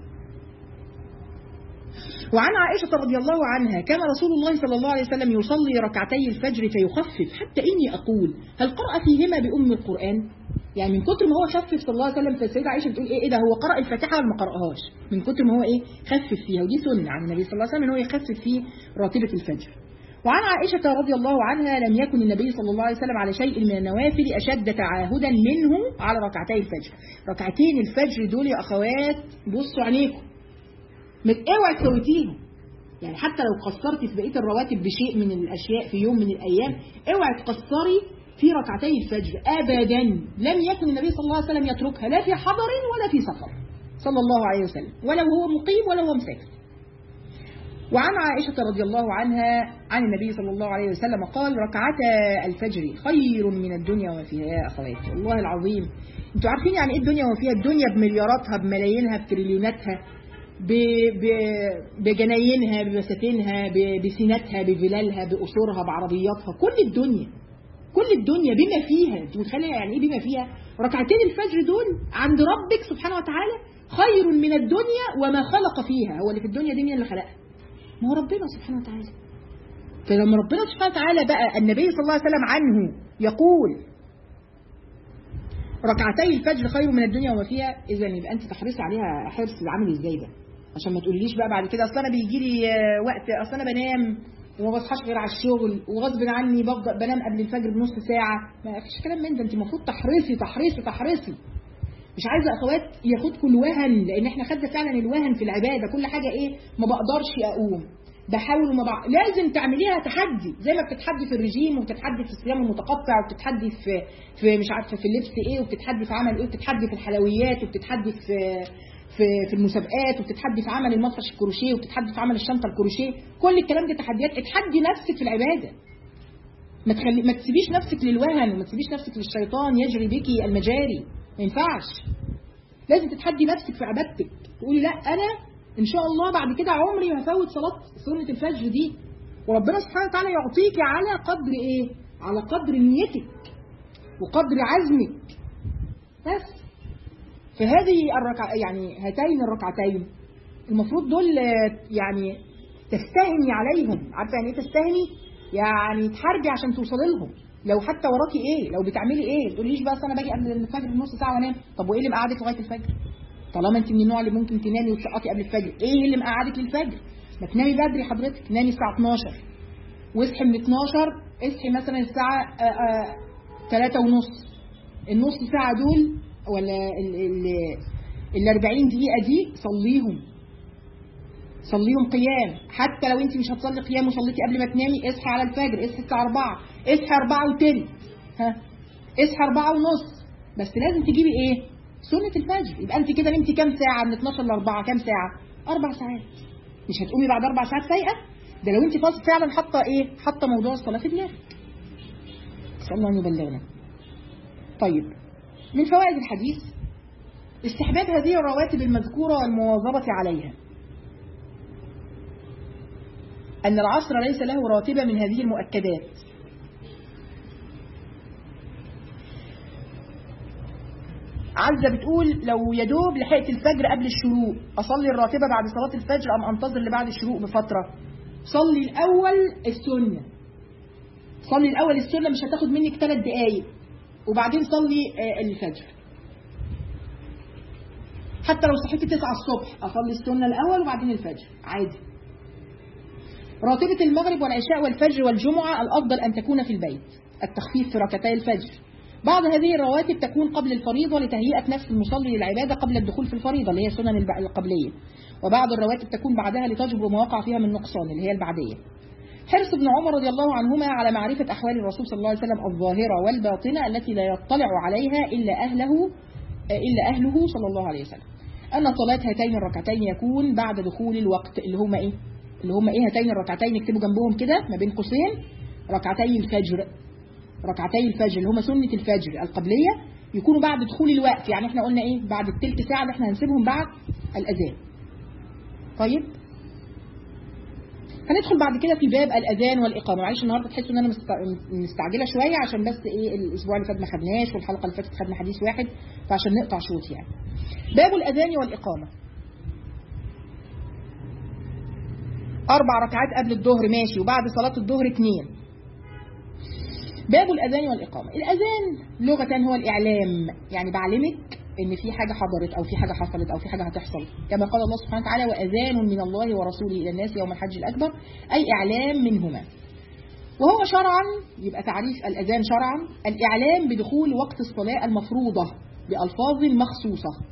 A: وعن عائشة رضي الله عنها كان رسول الله صلى الله عليه وسلم يصلي ركعتي الفجر فيخفف حتى إني أقول هل قرأ فيهما بأم القرآن يعني من كتر ما هو خفف صلى الله عليه وسلم فالسيدة عائشة بتقول إيه, إيه ده هو قرأ الفاتحة ولا ما قرأهاش من كتر ما هو إيه خفف فيها ودي سنة عن النبي صلى الله عليه وسلم إن هو يخفف في راتبة الفجر وعن عائشة رضي الله عنها لم يكن النبي صلى الله عليه وسلم على شيء من النوافل أشد تعاهدا منه على ركعتي الفجر ركعتين الفجر دول يا أخوات بصوا عينيكم من اوعي تفوتيهم يعني حتى لو قصرتي في بقيه الرواتب بشيء من الاشياء في يوم من الايام اوعي تقصري في ركعتي الفجر ابدا لم يكن النبي صلى الله عليه وسلم يتركها لا في حضر ولا في سفر صلى الله عليه وسلم ولو هو مقيم ولا هو مسافر وعن عائشة رضي الله عنها عن النبي صلى الله عليه وسلم قال ركعتا الفجر خير من الدنيا وما فيها يا أخواتي والله العظيم انتوا عارفين يعني ايه الدنيا وما فيها الدنيا بملياراتها بملايينها بتريليوناتها ب- ب- بجناينها بمساكنها ب- بسيناتها بفلالها بقصورها بعربياتها كل الدنيا كل الدنيا بما فيها انت متخيله يعني ايه بما فيها ركعتين الفجر دول عند ربك سبحانه وتعالى خير من الدنيا وما خلق فيها هو اللي في الدنيا دي مين اللي خلقها ما هو ربنا سبحانه وتعالى فلما ربنا سبحانه وتعالى بقى النبي صلى الله عليه وسلم عنه يقول ركعتي الفجر خير من الدنيا وما فيها اذا يبقى انت تحرصي عليها حرص عامل ازاي ده عشان ما تقوليش بقى بعد كده اصل انا بيجي لي آه، وقت اصل انا بنام وما بصحاش غير على الشغل وغصب عني بفضل بنام قبل الفجر بنص ساعه ما فيش كلام من ده انت المفروض تحرصي تحرصي تحرصي مش عايزه اخوات ياخدكم الوهن لان احنا خدنا فعلا الوهن في العباده كل حاجه ايه ما بقدرش اقوم بحاول وما بع... لازم تعمليها تحدي زي ما بتتحدي في الرجيم وبتتحدي في الصيام المتقطع وبتتحدي في في مش عارفه في اللبس ايه وبتتحدي في عمل ايه وبتتحدي في الحلويات وبتتحدي في في في المسابقات وبتتحدي في عمل المفرش الكروشيه وبتتحدي في عمل الشنطه الكروشيه كل الكلام ده تحديات اتحدي نفسك في العباده ما تخلي ما تسيبيش نفسك للوهن وما تسيبيش نفسك للشيطان يجري بك المجاري ما ينفعش لازم تتحدي نفسك في عبادتك تقولي لا انا ان شاء الله بعد كده عمري ما هفوت صلاه سنه الفجر دي وربنا سبحانه وتعالى يعطيك على قدر ايه على قدر نيتك وقدر عزمك بس فهذه الركع يعني هاتين الركعتين المفروض دول آه، يعني تستهمي عليهم عارفه يعني ايه تستهمي يعني تحاربي عشان توصلي لهم لو حتى وراكي ايه لو بتعملي ايه ما تقوليش بس انا باجي قبل الفجر بنص ساعه وانام طب وايه اللي مقعدك لغايه الفجر طالما انت من النوع اللي ممكن تنامي وتسقطي قبل الفجر ايه اللي مقعدك للفجر ما تنامي بدري حضرتك نامي الساعه 12 واصحي من 12 اصحي مثلا الساعه آه، آه، 3 ونص النص ساعه دول ولا ال ال ال 40 دقيقه دي صليهم صليهم قيام حتى لو انت مش هتصلي قيام وصليتي قبل ما تنامي اصحي على الفجر اصحي الساعه 4 اصحي 4 وتلت ها اصحي 4 ونص بس لازم تجيبي ايه سنه الفجر يبقى انت كده نمتي كام ساعه من 12 ل 4 كام ساعه اربع ساعات مش هتقومي بعد اربع ساعات فايقه ده لو انت فاصل فعلا حاطه ايه حاطه موضوع الصلاه في دماغك نسال الله ان يبلغنا طيب من فوائد الحديث استحباب هذه الرواتب المذكورة والمواظبة عليها أن العصر ليس له راتبة من هذه المؤكدات عزة بتقول لو يدوب لحقت الفجر قبل الشروق أصلي الراتبة بعد صلاة الفجر أم أنتظر لبعد الشروق بفترة صلي الأول السنة صلي الأول السنة مش هتاخد منك ثلاث دقايق وبعدين صلي آه، الفجر حتى لو صحيتي 9 الصبح اصلي السنه الاول وبعدين الفجر عادي راتبة المغرب والعشاء والفجر والجمعة الأفضل أن تكون في البيت التخفيف في ركعتي الفجر بعض هذه الرواتب تكون قبل الفريضة لتهيئة نفس المصلي للعبادة قبل الدخول في الفريضة اللي هي سنن الب- القبلية وبعض الرواتب تكون بعدها لتجبر ما وقع فيها من نقصان اللي هي البعدية حرص ابن عمر رضي الله عنهما على معرفة أحوال الرسول صلى الله عليه وسلم الظاهرة والباطنة التي لا يطلع عليها إلا أهله إلا أهله صلى الله عليه وسلم أن صلاة هاتين الركعتين يكون بعد دخول الوقت اللي هما إيه؟ اللي هما إيه هاتين الركعتين اكتبوا جنبهم كده ما بين قوسين ركعتي الفجر ركعتي الفجر اللي هما سنة الفجر القبلية يكونوا بعد دخول الوقت يعني احنا قلنا ايه بعد التلت ساعة اللي احنا هنسيبهم بعد الأذان طيب هندخل بعد كده في باب الأذان والإقامة معلش النهارده تحسوا ان انا مست- مستعجلة شوية عشان بس ايه الأسبوع اللي فات ما خدناش والحلقة اللي فاتت خدنا حديث واحد فعشان نقطع شوط يعني باب الأذان والإقامة أربع ركعات قبل الظهر ماشي وبعد صلاة الظهر اثنين باب الأذان والإقامة الأذان لغة هو الإعلام يعني بعلمك إن في حاجة حضرت أو في حاجة حصلت أو في حاجة هتحصل كما قال الله سبحانه وتعالى وأذان من الله ورسوله إلى الناس يوم الحج الأكبر أي إعلام منهما وهو شرعا يبقى تعريف الأذان شرعا الإعلام بدخول وقت الصلاة المفروضة بألفاظ مخصوصة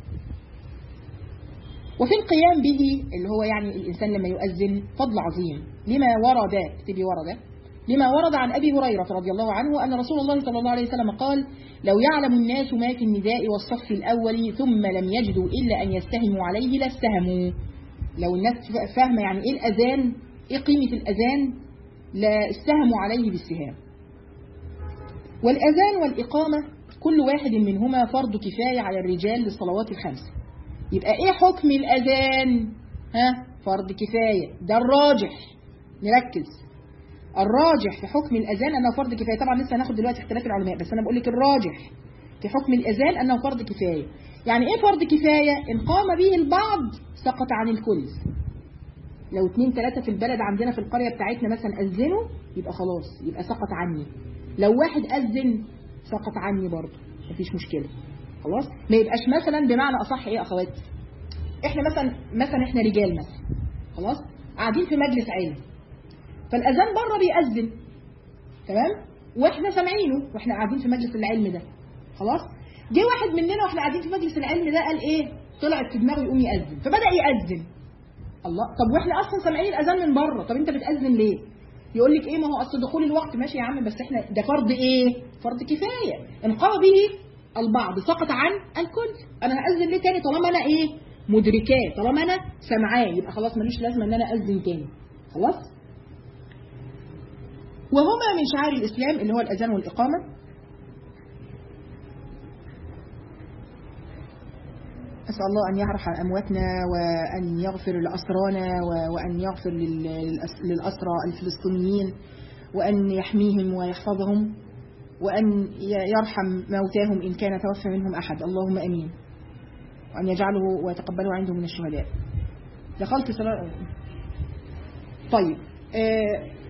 A: وفي القيام به اللي هو يعني الإنسان لما يؤذن فضل عظيم لما ورد اكتبي ورد لما ورد عن أبي هريرة رضي الله عنه أن رسول الله صلى الله عليه وسلم قال لو يعلم الناس ما في النداء والصف الأول ثم لم يجدوا إلا أن يستهموا عليه لاستهموا لو الناس فاهمة يعني إيه الأذان إيه قيمة الأذان لا استهموا عليه بالسهام والأذان والإقامة كل واحد منهما فرض كفاية على الرجال للصلوات الخمس يبقى إيه حكم الأذان ها فرض كفاية ده الراجح نركز الراجح في حكم الأذان أنه فرض كفاية طبعا لسه هناخد دلوقتي اختلاف العلماء بس أنا بقول لك الراجح في حكم الأذان أنه فرض كفاية يعني إيه فرض كفاية إن قام به البعض سقط عن الكل لو اتنين تلاتة في البلد عندنا في القرية بتاعتنا مثلا أذنوا يبقى خلاص يبقى سقط عني لو واحد أذن سقط عني برضه مفيش مشكلة خلاص ما يبقاش مثلا بمعنى أصح إيه يا أخوات إحنا مثلا مثلا إحنا رجال مثلا خلاص قاعدين في مجلس علم فالاذان بره بيأذن تمام واحنا سامعينه واحنا قاعدين في مجلس العلم ده خلاص جه واحد مننا واحنا قاعدين في مجلس العلم ده قال ايه طلعت في دماغه يقوم يأذن فبدأ يأذن الله طب واحنا اصلا سامعين الاذان من بره طب انت بتأذن ليه يقول لك ايه ما هو اصل دخول الوقت ماشي يا عم بس احنا ده فرض ايه فرض كفايه ان قام به البعض سقط عن الكل انا هأذن ليه تاني طالما انا ايه مدركاه طالما انا سامعاه يبقى خلاص ملوش لازمه ان انا اذن تاني خلاص وهما من شعائر الاسلام اللي هو الاذان والاقامه أسأل الله أن يرحم أمواتنا وأن يغفر لأسرانا و- وأن يغفر لل- للأس- للأسرى الفلسطينيين وأن يحميهم ويحفظهم وأن ي- يرحم موتاهم إن كان توفى منهم أحد اللهم أمين وأن يجعله ويتقبله عنده من الشهداء دخلت صلاة طيب آه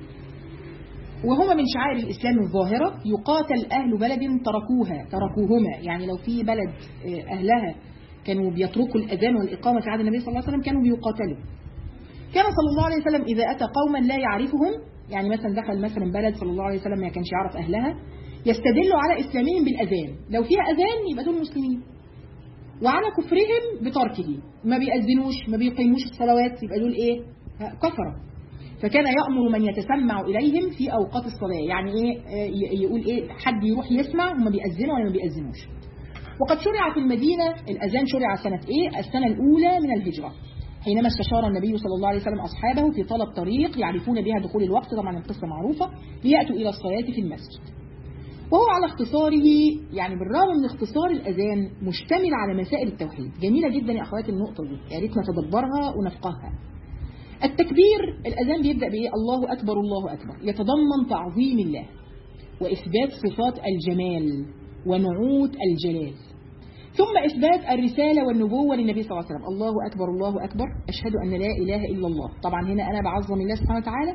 A: وهما من شعائر الإسلام الظاهرة يقاتل أهل بلد تركوها تركوهما يعني لو في بلد آه، أهلها كانوا بيتركوا الأذان والإقامة في عهد النبي صلى الله عليه وسلم كانوا بيقاتلوا كان صلى الله عليه وسلم إذا أتى قوما لا يعرفهم يعني مثلا دخل مثلا بلد صلى الله عليه وسلم ما كانش يعرف أهلها يستدل على إسلامهم بالأذان لو فيها أذان يبقى دول مسلمين وعلى كفرهم بتركه ما بيأذنوش ما بيقيموش الصلوات يبقى دول إيه ها، كفرة فكان يأمر من يتسمع إليهم في أوقات الصلاة يعني إيه آه، ي- يقول إيه حد يروح يسمع هم بيأذنوا ولا ما بيأذنوش وقد شرع في المدينة الأذان شرع سنة إيه السنة الأولى من الهجرة حينما استشار النبي صلى الله عليه وسلم أصحابه في طلب طريق يعرفون بها دخول الوقت طبعا القصة معروفة ليأتوا إلى الصلاة في المسجد وهو على اختصاره يعني بالرغم من اختصار الأذان مشتمل على مسائل التوحيد جميلة جدا يا أخواتي النقطة دي يا ريت نتدبرها ونفقهها التكبير الأذان بيبدأ بإيه الله أكبر الله أكبر يتضمن تعظيم الله وإثبات صفات الجمال ونعوت الجلال ثم إثبات الرسالة والنبوة للنبي صلى الله عليه وسلم الله أكبر الله أكبر أشهد أن لا إله إلا الله طبعا هنا أنا بعظم الله سبحانه وتعالى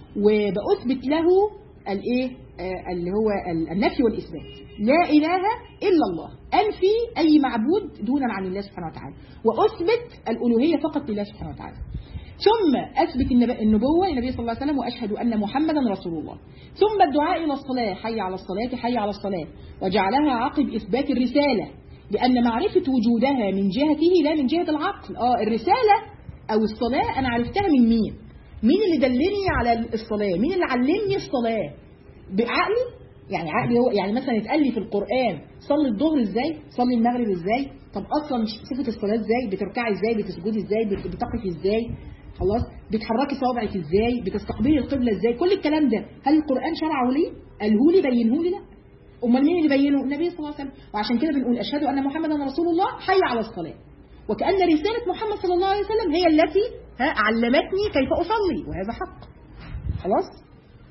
A: وبأثبت له الإيه آه، اللي هو ال- النفي والإثبات لا إله إلا الله أنفي أي معبود دونا عن الله سبحانه وتعالى وأثبت الألوهية فقط لله سبحانه وتعالى ثم أثبت النب- النبوة للنبي صلى الله عليه وسلم وأشهد أن محمدا رسول الله ثم الدعاء إلى الصلاة حي على الصلاة حي على الصلاة وجعلها عقب إثبات الرسالة لأن معرفة وجودها من جهته لا من جهة العقل آه الرسالة أو الصلاة أنا عرفتها من مين مين اللي دلني على الصلاة مين اللي علمني الصلاة بعقلي يعني عقلي هو يعني مثلا يتقال لي في القرآن صلي الظهر ازاي صلي المغرب ازاي طب اصلا صفة الصلاة ازاي بتركعي ازاي بتسجدي ازاي بت- بتقفي ازاي خلاص بتحركي صوابعك ازاي بتستقبلي القبلة ازاي كل الكلام ده هل القرآن شرعه لي قاله لي بينه لي لا امال مين اللي بينه النبي صلى الله عليه وسلم وعشان كده بنقول اشهد ان محمدا رسول الله حي على الصلاة وكأن رسالة محمد صلى الله عليه وسلم هي التي ها علمتني كيف أصلي وهذا حق خلاص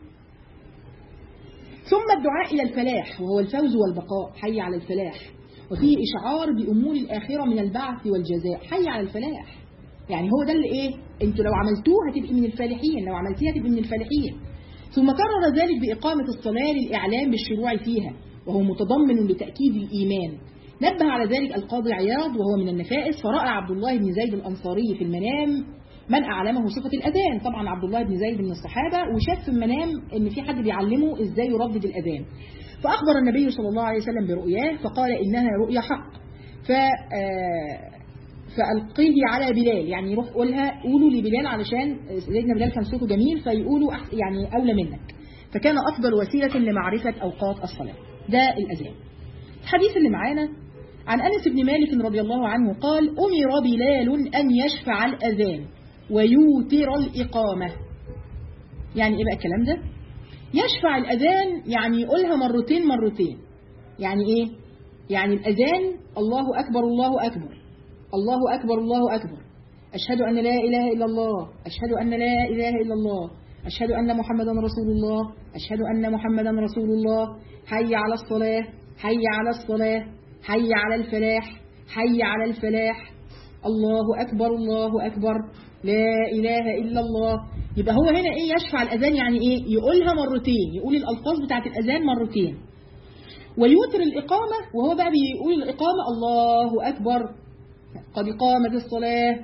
A: ثم الدعاء إلى الفلاح وهو الفوز والبقاء حي على الفلاح وفيه إشعار بأمور الآخرة من البعث والجزاء حي على الفلاح يعني هو ده اللي إيه أنتوا لو عملتوه هتبقي من الفالحين لو عملتيها هتبقي من الفالحين ثم كرر ذلك بإقامة الصلاة للإعلام بالشروع فيها وهو متضمن لتأكيد الإيمان نبه على ذلك القاضي عياض وهو من النفائس فرأى عبد الله بن زيد الأنصاري في المنام من أعلمه صفة الأذان طبعا عبد الله بن زيد من الصحابة وشاف في المنام إن في حد بيعلمه إزاي يردد الأذان فأخبر النبي صلى الله عليه وسلم برؤياه فقال إنها رؤيا حق ف آه، فألقيه على بلال يعني يروح قولها قولوا لبلال علشان سيدنا بلال كان صوته جميل فيقولوا أح- يعني أولى منك فكان أفضل وسيلة لمعرفة أوقات الصلاة ده الأذان الحديث اللي معانا عن أنس بن مالك رضي الله عنه قال أمر بلال أن يشفع الأذان ويوتر الإقامة يعني إيه بقى الكلام ده يشفع الأذان يعني يقولها مرتين مرتين يعني إيه يعني الأذان الله أكبر الله أكبر الله أكبر الله أكبر أشهد أن لا إله إلا الله أشهد أن لا إله إلا الله أشهد أن محمدا رسول الله أشهد أن محمدا رسول الله حي على الصلاة حي على الصلاة حي على الفلاح حي على الفلاح الله أكبر الله أكبر لا إله إلا الله يبقى هو هنا إيه يشفع الأذان يعني إيه يقولها مرتين يقول الألفاظ بتاعت الأذان مرتين ويوتر الإقامة وهو بقى بيقول الإقامة الله أكبر قد قامت الصلاة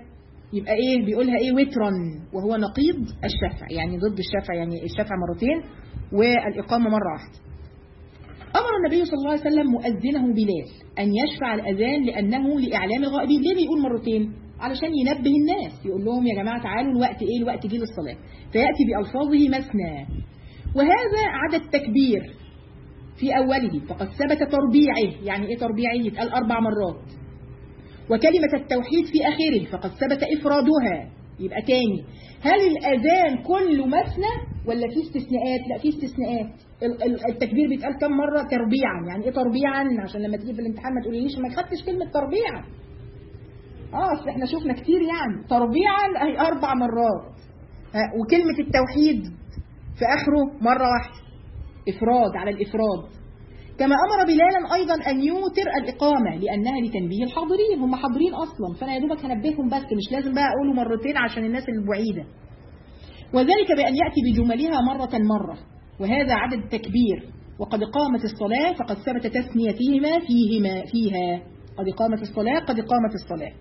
A: يبقى ايه بيقولها ايه وترا وهو نقيض الشفع يعني ضد الشفع يعني الشفع مرتين والإقامة مرة واحدة أمر النبي صلى الله عليه وسلم مؤذنه بلال أن يشفع الأذان لأنه لإعلام الغائبين ليه بيقول مرتين علشان ينبه الناس يقول لهم يا جماعة تعالوا الوقت إيه الوقت جه للصلاة فيأتي بألفاظه مثنى وهذا عدد تكبير في أوله فقد ثبت تربيعه يعني إيه تربيعه يتقال أربع مرات وكلمة التوحيد في آخره فقد ثبت إفرادها يبقى تاني هل الأذان كله مثنى ولا في استثناءات لا في استثناءات ال- ال- التكبير بيتقال كم مرة تربيعا يعني ايه تربيعا عشان لما تيجي في الامتحان ما تقوليش ما خدتش كلمة تربيعا اه اصل احنا شفنا كتير يعني تربيعا اهي اربع مرات ها، وكلمة التوحيد في اخره مرة واحدة افراد على الافراد كما امر بلالا ايضا ان يوتر الاقامه لانها لتنبيه الحاضرين هم حاضرين اصلا فانا يا دوبك هنبههم بس مش لازم بقى اقوله مرتين عشان الناس البعيده وذلك بان ياتي بجملها مره مره وهذا عدد التكبير وقد قامت الصلاه فقد ثبت تثنيتهما فيهما فيها قد قامت الصلاه قد قامت الصلاه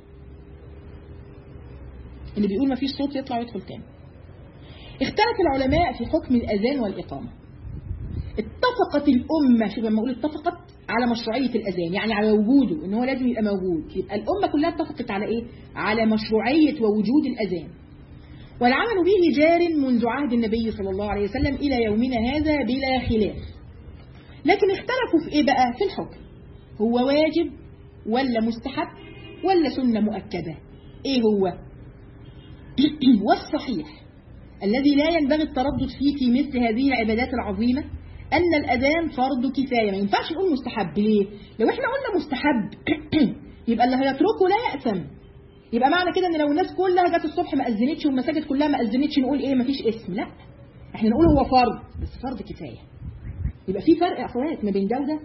A: اللي بيقول ما فيش صوت يطلع ويدخل تاني اختلف العلماء في حكم الاذان والاقامه اتفقت الأمة شوف لما أقول اتفقت على مشروعية الأذان يعني على وجوده إن هو لازم يبقى موجود يبقى الأمة كلها اتفقت على إيه؟ على مشروعية ووجود الأذان والعمل به جار منذ عهد النبي صلى الله عليه وسلم إلى يومنا هذا بلا خلاف لكن اختلفوا في إيه بقى؟ في الحكم هو واجب ولا مستحب ولا سنة مؤكدة إيه هو؟ والصحيح الذي لا ينبغي التردد فيه في مثل هذه العبادات العظيمة أن الأذان فرض كفاية ما ينفعش نقول مستحب ليه؟ لو احنا قلنا مستحب يبقى اللي هيتركه لا يأثم يبقى معنى كده ان لو الناس كلها جت الصبح ما أذنتش والمساجد كلها ما أذنتش نقول ايه مفيش اسم لا احنا نقول هو فرض بس فرض كفاية يبقى في فرق يا اخوات ما بين ده وده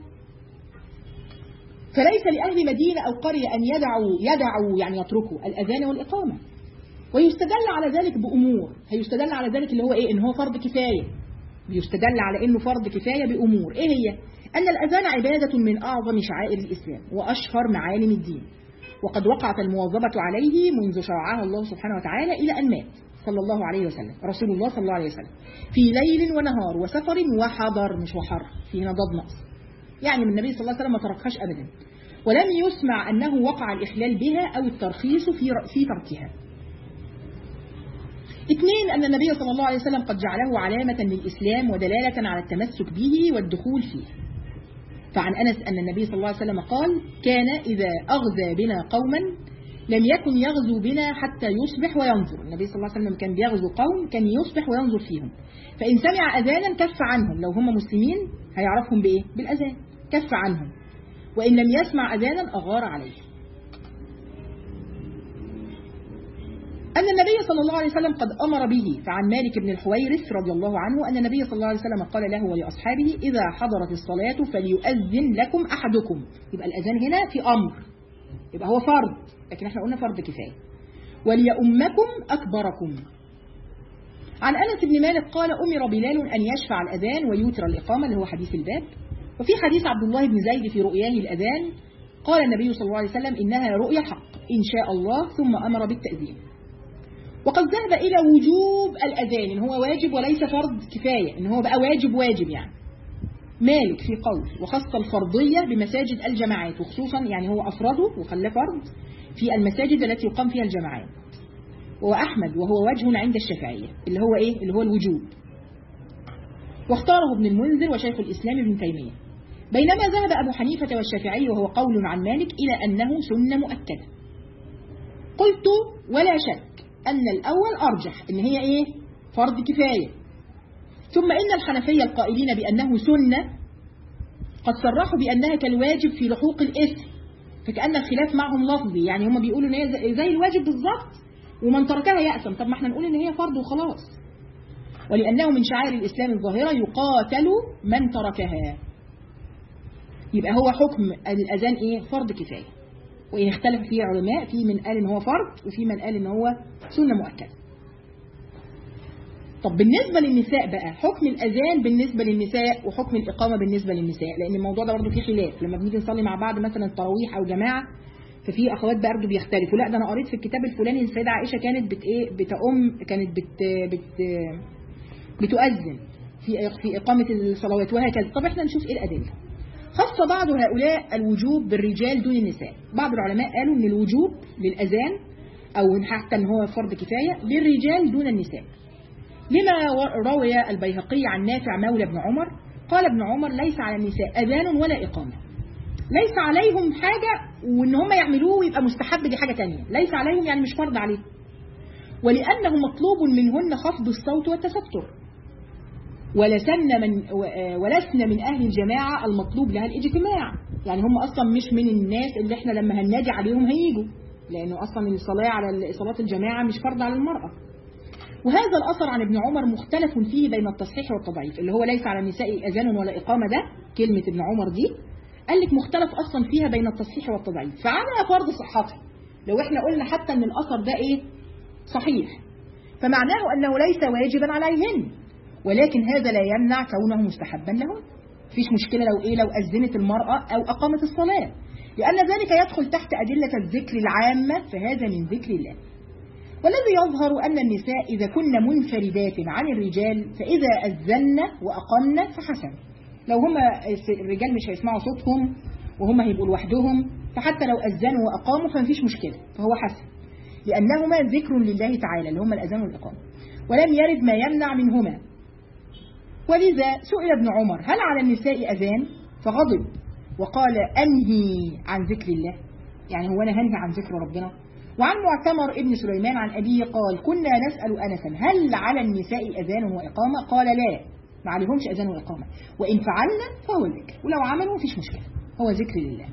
A: فليس لأهل مدينة أو قرية أن يدعوا يدعوا يعني يتركوا الأذان والإقامة ويستدل على ذلك بأمور هيستدل على ذلك اللي هو إيه إن هو فرض كفاية بيستدل على إنه فرض كفاية بأمور إيه هي أن الأذان عبادة من أعظم شعائر الإسلام وأشهر معالم الدين وقد وقعت المواظبة عليه منذ شرعها الله سبحانه وتعالى إلى أن مات صلى الله عليه وسلم رسول الله صلى الله عليه وسلم في ليل ونهار وسفر وحضر مش وحر في هنا ضاد نقص يعني من النبي صلى الله عليه وسلم ما تركهاش أبدا ولم يسمع أنه وقع الإخلال بها أو الترخيص في في تركها اثنين أن النبي صلى الله عليه وسلم قد جعله علامة للإسلام ودلالة على التمسك به والدخول فيه فعن أنس أن النبي صلى الله عليه وسلم قال كان إذا أغزى بنا قوما لم يكن يغزو بنا حتى يصبح وينظر النبي صلى الله عليه وسلم كان بيغزو قوم كان يصبح وينظر فيهم فإن سمع أذانا كف عنهم لو هم مسلمين هيعرفهم بإيه بالأذان كف عنهم وإن لم يسمع أذانا أغار عليه أن النبي صلى الله عليه وسلم قد أمر به فعن مالك بن الحويرث رضي الله عنه أن النبي صلى الله عليه وسلم قال له ولأصحابه إذا حضرت الصلاة فليؤذن لكم أحدكم يبقى الأذان هنا في أمر يبقى هو فرض لكن احنا قلنا فرض كفاية وليؤمكم أكبركم عن أنس بن مالك قال أمر بلال أن يشفع الأذان ويوتر الإقامة اللي هو حديث الباب وفي حديث عبد الله بن زيد في رؤياه الأذان قال النبي صلى الله عليه وسلم إنها رؤيا حق إن شاء الله ثم أمر بالتأذين وقد ذهب إلى وجوب الأذان إن هو واجب وليس فرض كفاية إن هو بقى واجب واجب يعني مالك في قول وخص الفرضية بمساجد الجماعات وخصوصا يعني هو أفرده وخلاه فرض في المساجد التي يقام فيها الجماعات وأحمد وهو وجه عند الشافعية اللي هو إيه اللي هو الوجوب واختاره ابن المنذر وشيخ الإسلام ابن تيمية بينما ذهب أبو حنيفة والشافعي وهو قول عن مالك إلى أنه سنة مؤكدة قلت ولا شك أن الأول أرجح إن هي إيه فرض كفاية ثم إن الحنفية القائلين بأنه سنة قد صرحوا بأنها كالواجب في لحوق الإثم فكأن الخلاف معهم لفظي يعني هم بيقولوا إن هي زي الواجب بالظبط ومن تركها يأثم طب ما احنا نقول إن هي فرض وخلاص ولأنه من شعائر الإسلام الظاهرة يقاتل من تركها يبقى هو حكم الأذان إيه فرض كفاية وإن اختلف فيه علماء في من قال إن هو فرض وفي من قال إن هو سنة مؤكدة طب بالنسبة للنساء بقى حكم الأذان بالنسبة للنساء وحكم الإقامة بالنسبة للنساء لأن الموضوع ده برضه فيه خلاف لما بنيجي نصلي مع بعض مثلا التراويح أو جماعة ففي اخوات برضه بيختلفوا لا ده انا قريت في الكتاب الفلاني السيده عائشه كانت بت ايه بتأم كانت بت بت بتؤذن في في اقامه الصلوات وهكذا طب احنا نشوف ايه الادله خص بعض هؤلاء الوجوب بالرجال دون النساء بعض العلماء قالوا ان الوجوب للاذان او حتى ان هو فرض كفايه للرجال دون النساء لما روي البيهقي عن نافع مولى بن عمر قال ابن عمر ليس على النساء اذان ولا اقامه ليس عليهم حاجه وان هم يعملوه ويبقى مستحب دي حاجه تانية ليس عليهم يعني مش فرض عليهم ولانه مطلوب منهن خفض الصوت والتستر ولسن من ولسن من أهل الجماعة المطلوب لها الاجتماع يعني هم أصلا مش من الناس اللي احنا لما هننادي عليهم هيجوا لأنه أصلا الصلاة على صلاة الجماعة مش فرض على المرأة وهذا الأثر عن ابن عمر مختلف فيه بين التصحيح والتضعيف اللي هو ليس على النساء أذان ولا إقامة ده كلمة ابن عمر دي قال لك مختلف أصلا فيها بين التصحيح والتضعيف فعلى فرض صحته لو احنا قلنا حتى ان الأثر ده ايه صحيح فمعناه أنه ليس واجبا عليهن ولكن هذا لا يمنع كونه مستحبا لهن مفيش مشكلة لو إيه لو أذنت المرأة أو أقامت الصلاة لأن ذلك يدخل تحت أدلة الذكر العامة فهذا من ذكر الله والذي يظهر أن النساء إذا كن منفردات عن الرجال فإذا أذن وأقمن فحسن لو هما الرجال مش هيسمعوا صوتهم وهم هيبقوا لوحدهم فحتى لو أذنوا وأقاموا فمفيش مشكلة فهو حسن لأنهما ذكر لله تعالى اللي هما الأذان والإقامة ولم يرد ما يمنع منهما ولذا سئل ابن عمر هل على النساء أذان فغضب وقال أنهي عن ذكر الله يعني هو أنا هنهي عن ذكر ربنا وعن معتمر ابن سليمان عن أبيه قال كنا نسأل أنسا هل على النساء أذان وإقامة قال لا ما عليهمش أذان وإقامة وإن فعلنا فهو ذكر ولو عملوا مفيش مشكلة هو ذكر لله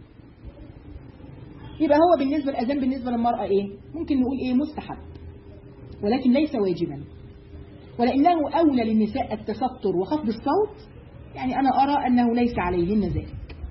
A: يبقى هو بالنسبة للأذان بالنسبة للمرأة إيه ممكن نقول إيه مستحب ولكن ليس واجبا ولأنه أولى للنساء التستر وخفض الصوت يعني أنا أرى أنه ليس عليهن ذلك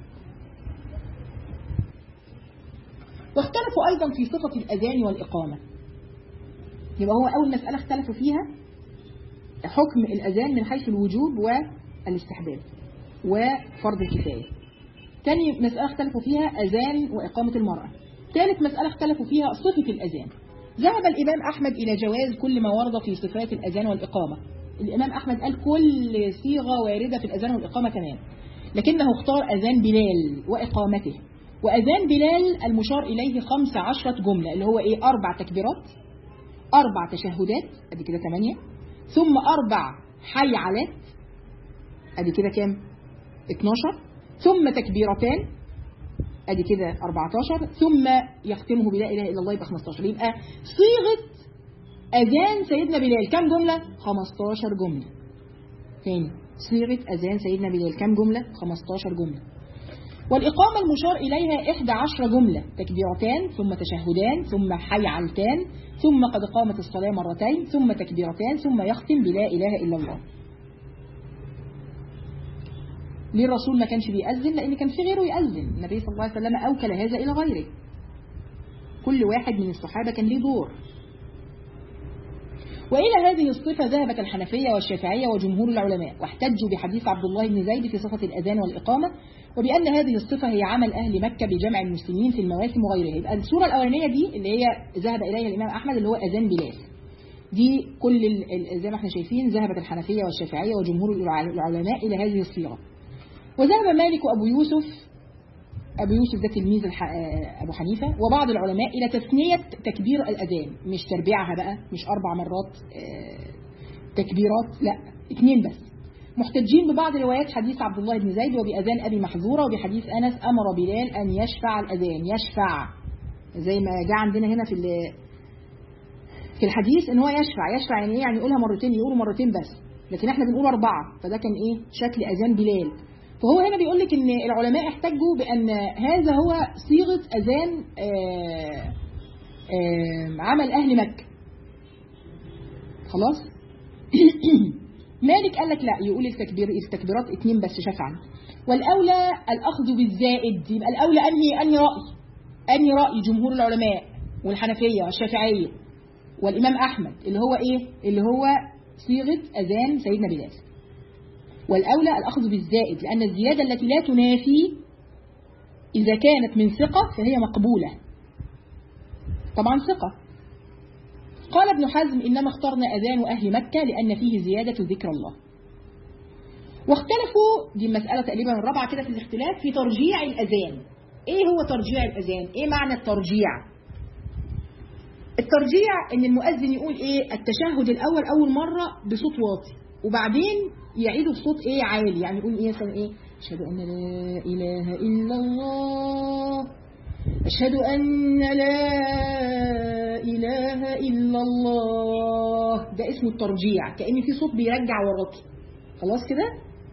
A: واختلفوا أيضا في صفة الأذان والإقامة يبقى هو أول مسألة اختلفوا فيها حكم الأذان من حيث الوجوب والاستحباب وفرض الكفاية ثاني مسألة اختلفوا فيها أذان وإقامة المرأة ثالث مسألة اختلفوا فيها صفة الأذان ذهب الإمام أحمد إلى جواز كل ما ورد في صفات الأذان والإقامة الإمام أحمد قال كل صيغة واردة في الأذان والإقامة تمام لكنه اختار أذان بلال وإقامته وأذان بلال المشار إليه خمس عشرة جملة اللي هو إيه أربع تكبيرات أربع تشهدات أدي كده ثمانية ثم أربع حي علات أدي كده كام 12 ثم تكبيرتان ادي كده 14 ثم يختمه بلا اله الا الله يبقى 15 يبقى صيغه اذان سيدنا بلال كم جمله 15 جمله ثاني صيغه اذان سيدنا بلال كم جمله 15 جمله والإقامة المشار إليها 11 جملة تكبيرتان ثم تشهدان ثم حي علتان ثم قد قامت الصلاة مرتين ثم تكبيرتان ثم يختم بلا إله إلا الله ليه الرسول ما كانش بيأذن لأن كان في غيره يأذن النبي صلى الله عليه وسلم أوكل هذا إلى غيره كل واحد من الصحابة كان ليه دور وإلى هذه الصفة ذهبت الحنفية والشافعية وجمهور العلماء واحتجوا بحديث عبد الله بن زيد في صفة الأذان والإقامة وبأن هذه الصفة هي عمل أهل مكة بجمع المسلمين في المواسم وغيرها يبقى الصورة الأولانية دي اللي هي ذهب إليها الإمام أحمد اللي هو أذان بلال دي كل زي ما احنا شايفين ذهبت الحنفية والشافعية وجمهور العلماء إلى هذه الصيغة وذهب مالك وأبو يوسف أبو يوسف ده تلميذ الح... أبو حنيفة وبعض العلماء إلى تثنية تكبير الأذان مش تربيعها بقى مش أربع مرات تكبيرات لا اثنين بس محتجين ببعض روايات حديث عبد الله بن زيد وبأذان أبي محذورة وبحديث أنس أمر بلال أن يشفع الأذان يشفع زي ما جاء عندنا هنا في في الحديث ان هو يشفع يشفع يعني ايه يعني يقولها مرتين يقولوا مرتين بس لكن احنا بنقول أربعة فده كان ايه شكل أذان بلال فهو هنا بيقول لك ان العلماء احتجوا بان هذا هو صيغه اذان آآ آآ عمل اهل مكه خلاص مالك قال لك لا يقول التكبير التكبيرات اتنين بس شفعا والاولى الاخذ بالزائد يبقى الاولى انهي انهي راي انهي راي جمهور العلماء والحنفيه والشافعيه والامام احمد اللي هو ايه اللي هو صيغه اذان سيدنا بلال والأولى الأخذ بالزائد لأن الزيادة التي لا تنافي إذا كانت من ثقة فهي مقبولة طبعا ثقة قال ابن حزم إنما اخترنا أذان أهل مكة لأن فيه زيادة ذكر الله واختلفوا دي المسألة تقريبا الرابعة كده في الاختلاف في ترجيع الأذان إيه هو ترجيع الأذان؟ إيه معنى الترجيع؟ الترجيع إن المؤذن يقول إيه التشهد الأول أول مرة بصوت واطي وبعدين يعيده بصوت إيه عالي يعني يقول إيه مثلا إيه أشهد أن لا إله إلا الله أشهد أن لا إله إلا الله ده اسمه الترجيع كأن في صوت بيرجع وراكي خلاص كده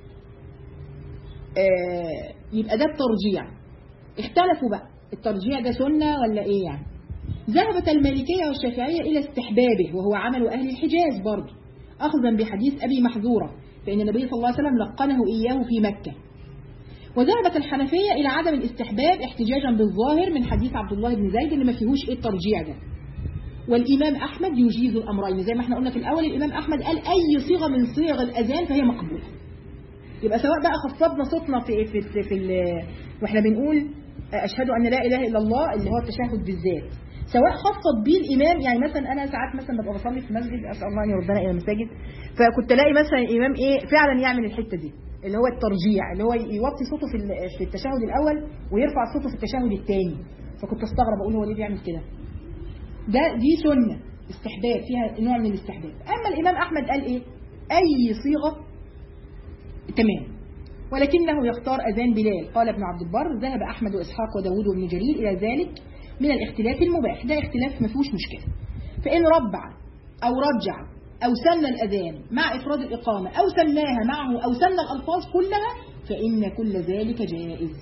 A: آه يبقى ده الترجيع اختلفوا بقى الترجيع ده سنة ولا ايه يعني ذهبت المالكية والشافعية إلى استحبابه وهو عمل أهل الحجاز برضه أخذا بحديث أبي محذورة فإن النبي صلى الله عليه وسلم لقنه إياه في مكة وذهبت الحنفية إلى عدم الاستحباب احتجاجا بالظاهر من حديث عبد الله بن زيد اللي ما فيهوش ايه الترجيع ده والإمام أحمد يجيز الأمرين زي ما احنا قلنا في الأول الإمام أحمد قال أي صيغة من صيغ الأذان فهي مقبولة يبقى سواء بقى خفضنا صوتنا في في في, في واحنا بنقول أشهد أن لا إله إلا الله اللي هو التشهد بالذات سواء خفض بيه الإمام يعني مثلا أنا ساعات مثلا ببقى بصلي في مسجد أسأل الله أن يردنا إلى المساجد فكنت ألاقي مثلا الإمام إيه فعلا يعمل الحتة دي اللي هو الترجيع اللي هو يوطي صوته في في التشهد الأول ويرفع صوته في التشهد الثاني فكنت استغرب أقول هو ليه بيعمل كده ده دي سنة استحباب فيها نوع من الاستحباب أما الإمام أحمد قال إيه أي صيغة تمام ولكنه يختار أذان بلال قال ابن عبد البر ذهب أحمد وإسحاق وداود وابن جرير إلى ذلك من الاختلاف المباح ده اختلاف ما فيهوش مشكلة فإن ربع أو رجع أو سن الأذان مع إفراد الإقامة أو سناها معه أو سن الألفاظ كلها فإن كل ذلك جائز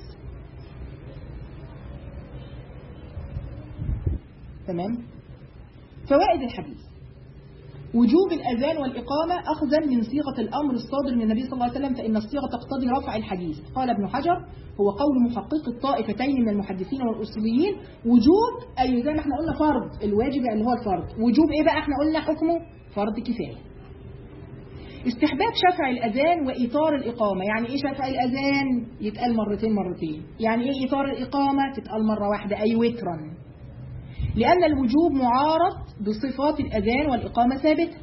A: تمام فوائد الحديث وجوب الأذان والإقامة أخذا من صيغة الأمر الصادر من النبي صلى الله عليه وسلم فإن الصيغة تقتضي رفع الحديث قال ابن حجر هو قول محقق الطائفتين من المحدثين والأصوليين وجوب أي زي ما احنا قلنا فرض الواجب اللي هو الفرض وجوب إيه بقى احنا قلنا حكمه فرض كفاية استحباب شفع الأذان وإطار الإقامة يعني إيه شفع الأذان يتقال مرتين مرتين يعني إيه إطار الإقامة تتقال مرة واحدة أي وترا لأن الوجوب معارض بصفات الأذان والإقامة ثابتة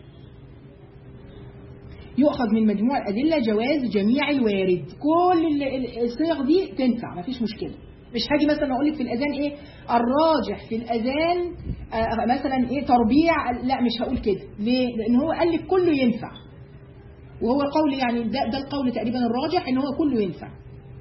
A: يؤخذ من مجموع الأدلة جواز جميع الوارد كل الصيغ دي تنفع مفيش مشكلة مش هاجي مثلا اقول لك في الاذان ايه الراجح في الاذان آه مثلا ايه تربيع لا مش هقول كده ليه لان هو قال لك كله ينفع وهو قول يعني ده, ده القول تقريبا الراجح ان هو كله ينفع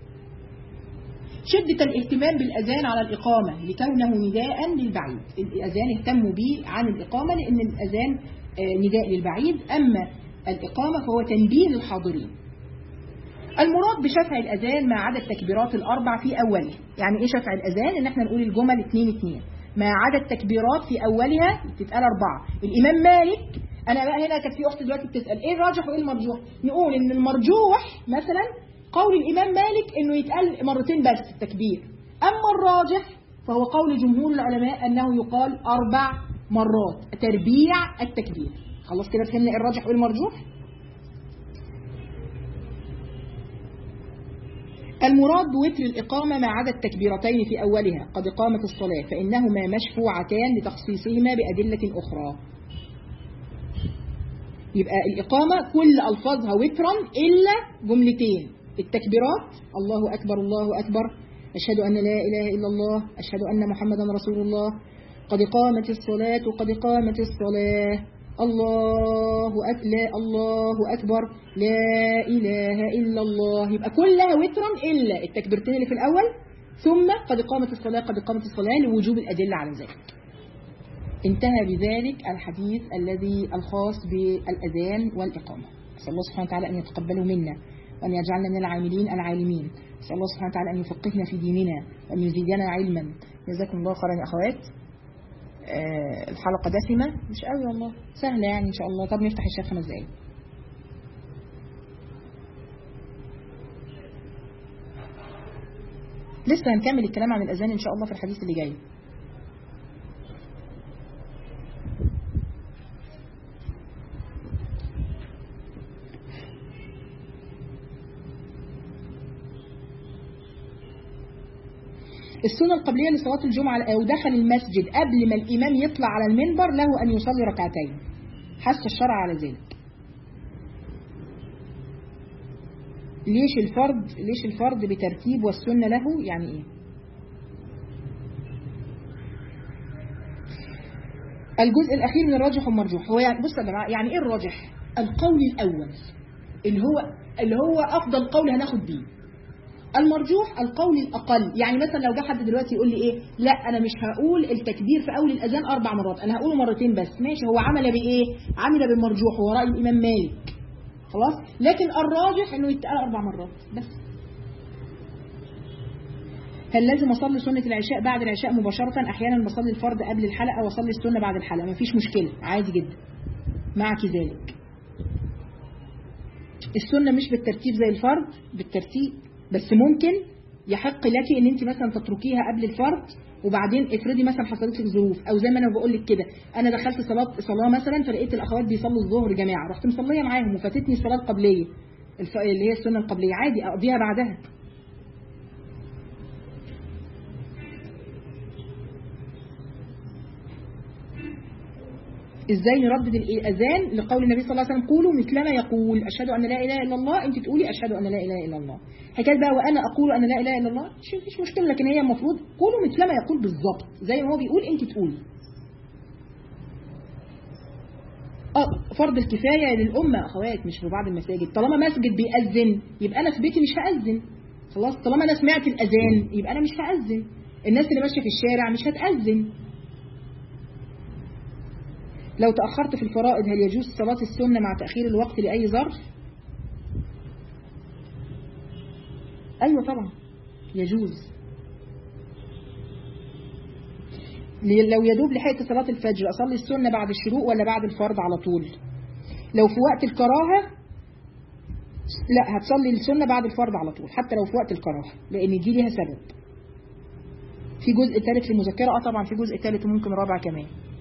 A: شدة الاهتمام بالأذان على الإقامة لكونه نداء للبعيد الأذان اهتموا به عن الإقامة لأن الأذان نداء للبعيد أما الإقامة فهو تنبيه للحاضرين المراد بشفع الأذان ما عدا التكبيرات الأربع في أوله يعني إيه شفع الأذان إن احنا نقول الجمل اتنين اتنين ما عدا التكبيرات في أولها تتقال أربعة الإمام مالك أنا بقى هنا كانت في أخت دلوقتي بتسأل إيه الراجح وإيه المرجوح نقول إن المرجوح مثلا قول الإمام مالك إنه يتقال مرتين بس التكبير أما الراجح فهو قول جمهور العلماء أنه يقال أربع مرات تربيع التكبير خلاص كده فهمنا إيه الراجح وإيه المرجوح المراد بوتر الإقامة ما عدا التكبيرتين في أولها قد قامت الصلاة فإنهما مشفوعتان لتخصيصهما بأدلة أخرى يبقى الإقامة كل ألفاظها وترا إلا جملتين التكبيرات الله أكبر الله أكبر أشهد أن لا إله إلا الله أشهد أن محمدا رسول الله قد قامت الصلاة قد قامت الصلاة الله أكبر الله أكبر لا إله إلا الله يبقى كلها وترا إلا التكبيرتين اللي في الأول ثم قد قامت الصلاة قد قامت الصلاة لوجوب الأدلة على ذلك انتهى بذلك الحديث الذي الخاص بالأذان والإقامة أسأل الله سبحانه وتعالى أن يتقبله منا وأن يجعلنا من العاملين العالمين أسأل الله سبحانه وتعالى أن يفقهنا في ديننا وأن يزيدنا علما جزاكم الله خيرا يا أخوات آه الحلقة دسمة مش قوي والله سهلة يعني إن شاء الله طب نفتح الشيخ خمس دقايق لسه هنكمل الكلام عن الأذان إن شاء الله في الحديث اللي جاي السنة القبلية لصلاة الجمعة أو دخل المسجد قبل ما الإمام يطلع على المنبر له أن يصلي ركعتين حث الشرع على ذلك ليش الفرض ليش الفرض بترتيب والسنة له يعني إيه الجزء الأخير من الراجح والمرجوح هو يعني بص يا جماعة يعني إيه الراجح القول الأول اللي هو اللي هو أفضل قول هناخد بيه المرجوح القول الأقل يعني مثلا لو جه حد دلوقتي يقول لي إيه لا أنا مش هقول التكبير في أول الأذان أربع مرات أنا هقوله مرتين بس ماشي هو عمل بإيه عمل بالمرجوح هو رأي الإمام مالك خلاص لكن الراجح إنه يتقال أربع مرات بس هل لازم أصلي سنة العشاء بعد العشاء مباشرة أحيانا بصلي الفرض قبل الحلقة وأصلي السنة بعد الحلقة مفيش مشكلة عادي جدا معك ذلك السنة مش بالترتيب زي الفرض بالترتيب بس ممكن يحق لك ان انت مثلا تتركيها قبل الفرض وبعدين افرضي مثلا حصلت لك ظروف او زي ما انا بقول لك كده انا دخلت صلاه صلاه مثلا فلقيت الاخوات بيصلوا الظهر جماعه رحت مصليه معاهم وفاتتني الصلاه القبليه الف... اللي هي السنه القبليه عادي اقضيها بعدها ازاي نردد الاذان لقول النبي صلى الله عليه وسلم قولوا مثلما يقول اشهد ان لا اله الا الله انت تقولي اشهد ان لا اله الا الله حكايه بقى وانا اقول ان لا اله الا الله مش مفيش مشكله لكن هي المفروض قولوا مثلما يقول بالظبط زي ما هو بيقول انت تقولي اه فرض الكفايه للامه اخوات مش في بعض المساجد طالما مسجد بيأذن يبقى انا في بيتي مش هأذن خلاص طالما انا سمعت الاذان يبقى انا مش هأذن الناس اللي ماشيه في الشارع مش هتأذن لو تأخرت في الفرائض هل يجوز صلاة السنة مع تأخير الوقت لأي ظرف أيوة طبعا يجوز لو يدوب لحقت صلاة الفجر أصلي السنة بعد الشروق ولا بعد الفرض على طول لو في وقت الكراهة لا هتصلي السنة بعد الفرض على طول حتى لو في وقت الكراهة لأن دي ليها سبب في جزء ثالث للمذكرة اه طبعا في جزء ثالث وممكن رابع كمان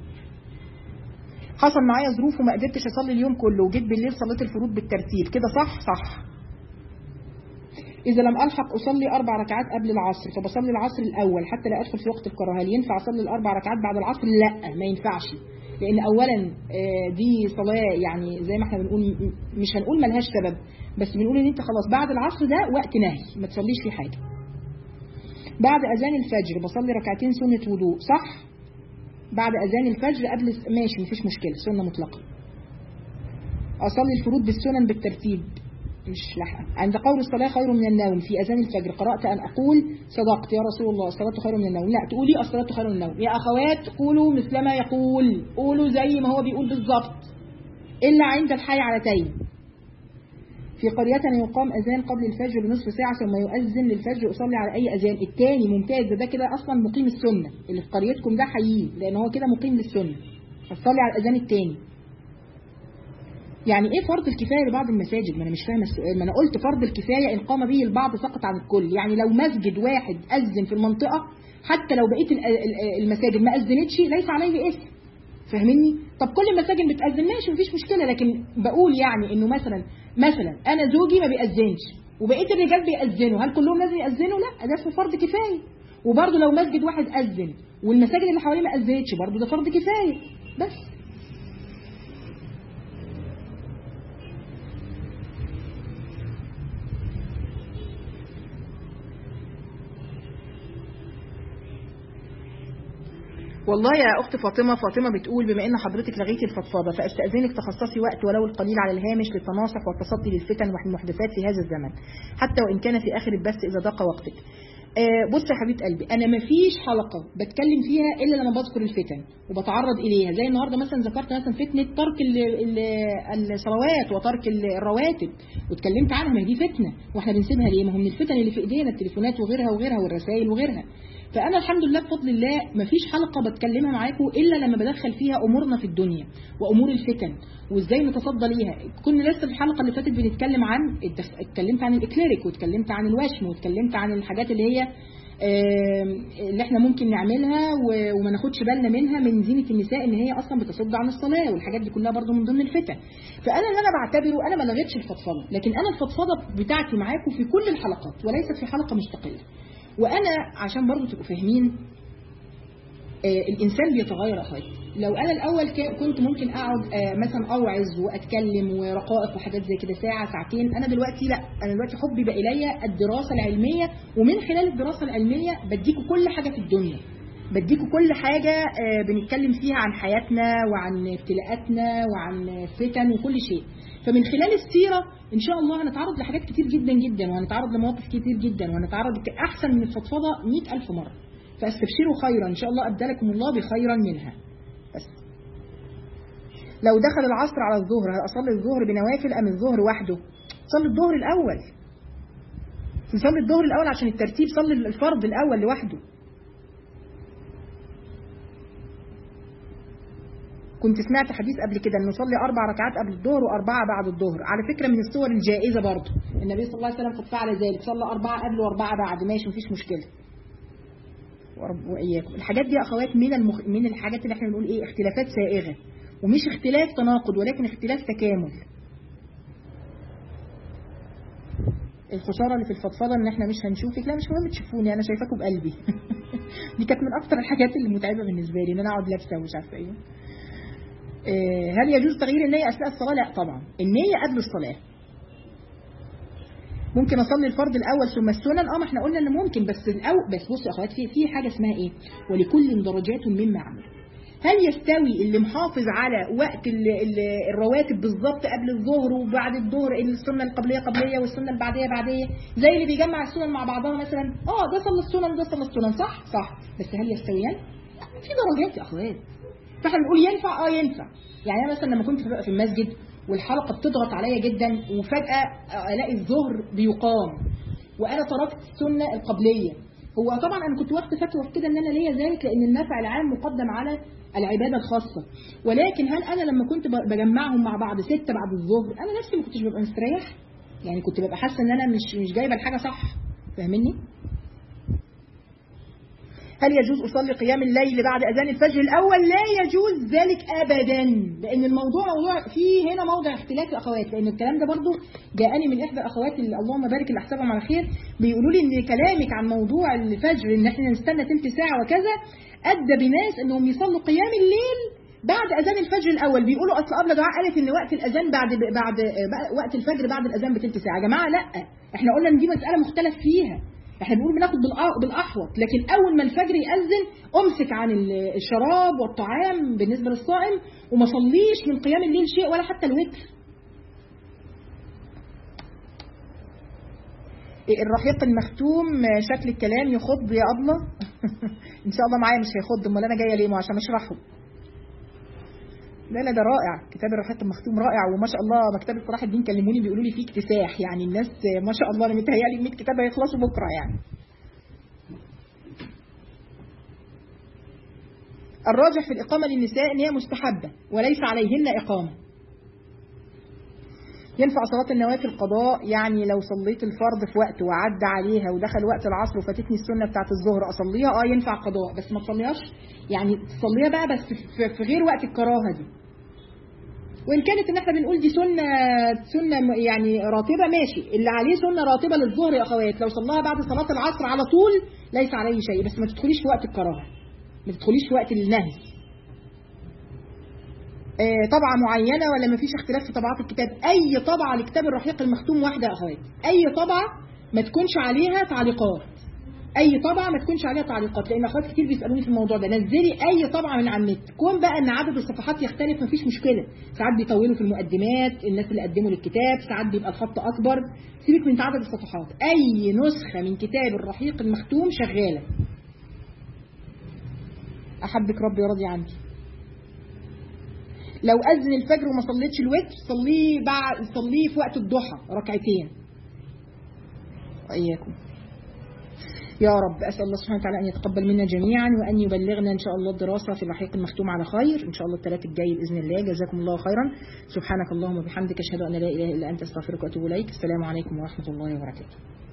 A: حصل معايا ظروف وما قدرتش اصلي اليوم كله وجيت بالليل صليت الفروض بالترتيب كده صح صح إذا لم ألحق أصلي أربع ركعات قبل العصر فبصلي العصر الأول حتى لا أدخل في وقت الكراهة هل ينفع أصلي الأربع ركعات بعد العصر؟ لا ما ينفعش لأن أولا دي صلاة يعني زي ما احنا بنقول مش هنقول ملهاش سبب بس بنقول إن أنت خلاص بعد العصر ده وقت نهي ما تصليش فيه حاجة بعد أذان الفجر بصلي ركعتين سنة وضوء صح؟ بعد أذان الفجر قبل ماشي مفيش مشكلة سنة مطلقة أصلي الفروض بالسنن بالترتيب مش لحقا عند قول الصلاة خير من النوم في أذان الفجر قرأت أن أقول صدقت يا رسول الله الصلاة خير من النوم لا تقولي الصلاة خير من النوم يا أخوات قولوا مثلما يقول قولوا زي ما هو بيقول بالظبط إلا عند الحيعلتين في قريتنا يقام أذان قبل الفجر بنصف ساعة ثم يؤذن للفجر أصلي على أي أذان الثاني ممتاز ده كده أصلا مقيم السنة اللي في قريتكم ده حييه لأن هو كده مقيم للسنة هتصلي على الأذان الثاني يعني ايه فرض الكفاية لبعض المساجد ما انا مش فاهمه السؤال ما انا قلت فرض الكفاية ان قام به البعض سقط عن الكل يعني لو مسجد واحد أذن في المنطقة حتى لو بقية المساجد ما أذنتش ليس عليه اسم فاهمني طب كل المساجد بتأذن ماشي مفيش مشكلة لكن بقول يعني انه مثلا مثلا انا زوجي ما بيأذنش وبقية الرجال بيأذنوا هل كلهم لازم يأذنوا لا ده اسمه فرض كفاية وبرضه لو مسجد واحد أذن والمساجد اللي حواليه ما أذنتش برضه ده فرض كفاية بس والله يا أخت فاطمة فاطمة بتقول بما إن حضرتك لغيتي الفضفاضة فأستأذنك تخصصي وقت ولو القليل على الهامش للتناصح والتصدي للفتن والمحدثات في هذا الزمن حتى وإن كان في آخر البث إذا ضاق وقتك آه بص يا حبيبه قلبي انا ما فيش حلقه بتكلم فيها الا لما بذكر الفتن وبتعرض اليها زي النهارده مثلا ذكرت مثلا فتنه ترك ال ال الصلوات وترك الرواتب واتكلمت عنها ما دي فتنه واحنا بنسيبها ليه ما هو من الفتن اللي في ايدينا التليفونات وغيرها وغيرها والرسائل وغيرها فانا الحمد لله بفضل الله ما فيش حلقه بتكلمها معاكم الا لما بدخل فيها امورنا في الدنيا وامور الفتن وازاي نتصدى ليها كنا لسه الحلقه اللي فاتت بنتكلم عن اتكلمت عن الاكليريك واتكلمت عن الوشم واتكلمت عن الحاجات اللي هي اللي احنا ممكن نعملها وما ناخدش بالنا منها من زينة النساء ان هي اصلا بتصد عن الصلاة والحاجات دي كلها برضو من ضمن الفتن فانا اللي انا بعتبره انا ما لغيتش الفضفضة لكن انا الفضفضة بتاعتي معاكم في كل الحلقات وليست في حلقة مستقلة وانا عشان برضو تبقوا فاهمين آه، الانسان بيتغير يا اخواتي لو انا الاول كا- كنت ممكن اقعد آه، مثلا اوعظ واتكلم ورقائق وحاجات زي كده ساعه ساعتين انا دلوقتي لا انا دلوقتي حبي بقى الي الدراسه العلميه ومن خلال الدراسه العلميه بديكوا كل حاجه في الدنيا بديكوا كل حاجه آه، بنتكلم فيها عن حياتنا وعن ابتلاءاتنا وعن فتن وكل شيء فمن خلال السيره ان شاء الله هنتعرض لحاجات كتير جدا جدا وهنتعرض لمواقف كتير جدا وهنتعرض ك- احسن من الفضفضه 100000 مره فاستبشروا خيرا ان شاء الله ابدلكم الله بخيرا منها بس لو دخل العصر على الظهر هل اصلي الظهر بنوافل ام الظهر وحده صلي الظهر الاول صلي الظهر الاول عشان الترتيب صلي الفرض الاول لوحده كنت سمعت حديث قبل كده انه صلي اربع ركعات قبل الظهر واربعه بعد الظهر على فكره من الصور الجائزه برضه النبي صلى الله عليه وسلم قد فعل ذلك صلى اربعه قبل واربعه بعد ماشي مفيش مشكله ورب واياكم الحاجات دي يا اخوات من المخ... من الحاجات اللي احنا بنقول ايه اختلافات سائغه ومش اختلاف تناقض ولكن اختلاف تكامل الخساره اللي في الفضفضه ان احنا مش هنشوفك لا مش مهم تشوفوني انا شايفاكم بقلبي دي كانت من اكتر الحاجات اللي متعبه بالنسبه لي ان انا اقعد لابسه ومش عارفه ايه آه، هل يجوز تغيير النية أثناء الصلاة؟ لا طبعا النية قبل الصلاة ممكن اصلي الفرض الاول ثم السنن اه ما احنا قلنا ان ممكن بس الاول بس بصوا يا اخوات في في حاجه اسمها ايه ولكل درجات مما عمل هل يستوي اللي محافظ على وقت ال ال الرواتب بالظبط قبل الظهر وبعد الظهر السنه القبليه قبليه والسنه البعديه بعديه زي اللي بيجمع السنن مع بعضها مثلا اه ده صلى السنن وده صلى السنن صح صح بس هل يستويان لا، في درجات يا اخوات فاحنا بنقول ينفع اه ينفع يعني انا مثلا لما كنت ببقى في المسجد والحلقه بتضغط عليا جدا وفجاه الاقي الظهر بيقام وانا تركت السنه القبليه هو طبعا انا كنت واخده فتوى في كده ان انا ليا ذلك لان النفع العام مقدم على العباده الخاصه ولكن هل انا لما كنت ب- بجمعهم مع بعض سته بعد الظهر انا نفسي ما كنتش ببقى مستريح يعني كنت ببقى حاسه ان انا مش مش جايبه الحاجه صح فاهمني هل يجوز أصلي قيام الليل بعد أذان الفجر الأول؟ لا يجوز ذلك أبدا لأن الموضوع موضوع فيه هنا موضع اختلاف يا أخوات لأن الكلام ده برضو جاءني من إحدى الأخوات اللي اللهم بارك اللي أحسبهم على خير بيقولوا لي إن كلامك عن موضوع الفجر إن إحنا نستنى تلت ساعة وكذا أدى بناس إنهم يصلوا قيام الليل بعد اذان الفجر الاول بيقولوا اصل ابله دعاء قالت ان وقت الاذان بعد بعد وقت الفجر بعد الاذان بتلت ساعه يا جماعه لا احنا قلنا ان دي مساله مختلف فيها احنا بنقول بناخد بالأ- بالاحوط لكن اول ما الفجر ياذن امسك عن ال- الشراب والطعام بالنسبه للصائم وما صليش من قيام الليل شيء ولا حتى الوتر الرحيق المختوم شكل الكلام يخض يا أبلة إن شاء الله معايا مش هيخض أمال أنا جاية ليه ما عشان أشرحه لا لا ده رائع كتاب الرحيق المختوم رائع وما شاء الله مكتبة صلاح الدين كلموني بيقولوا لي فيه اكتساح يعني الناس ما شاء الله انا متهيألي 100 كتاب هيخلصوا بكره يعني الراجح في الإقامة للنساء إن هي مستحبة وليس عليهن إقامة ينفع صلاة النوافل قضاء يعني لو صليت الفرض في وقت وعدى عليها ودخل وقت العصر وفاتتني السنة بتاعت الظهر أصليها اه ينفع قضاء بس ما تصليهاش يعني تصليها بقى بس في- في غير وقت الكراهة دي وإن كانت إن احنا بنقول دي سنة سنة م- يعني راتبة ماشي اللي عليه سنة راتبة للظهر يا أخوات لو صلاها بعد صلاة العصر على طول ليس عليه شيء بس ما تدخليش في وقت الكراهة ما تدخليش في وقت النهي آه، طبعة معينة ولا مفيش اختلاف في طبعات الكتاب أي طبعة لكتاب الرحيق المختوم واحدة يا أخوات أي طبعة ما تكونش عليها تعليقات أي طبعة ما تكونش عليها تعليقات لأن أخوات كتير بيسألوني في الموضوع ده نزلي أي طبعة من على النت كون بقى أن عدد الصفحات يختلف مفيش مشكلة ساعات بيطولوا في المقدمات الناس اللي قدموا للكتاب ساعات بيبقى الخط أكبر سيبك من عدد الصفحات أي نسخة من كتاب الرحيق المختوم شغالة أحبك ربي راضي عنك لو أذن الفجر وما صليتش الوتر صليه بعد صليه في وقت الضحى ركعتين وإياكم يا رب أسأل الله سبحانه وتعالى أن يتقبل منا جميعا وأن يبلغنا إن شاء الله الدراسة في الرحيق المختوم على خير إن شاء الله الثلاث الجاي بإذن الله جزاكم الله خيرا سبحانك اللهم وبحمدك أشهد أن لا إله إلا أنت أستغفرك وأتوب إليك السلام عليكم ورحمة الله وبركاته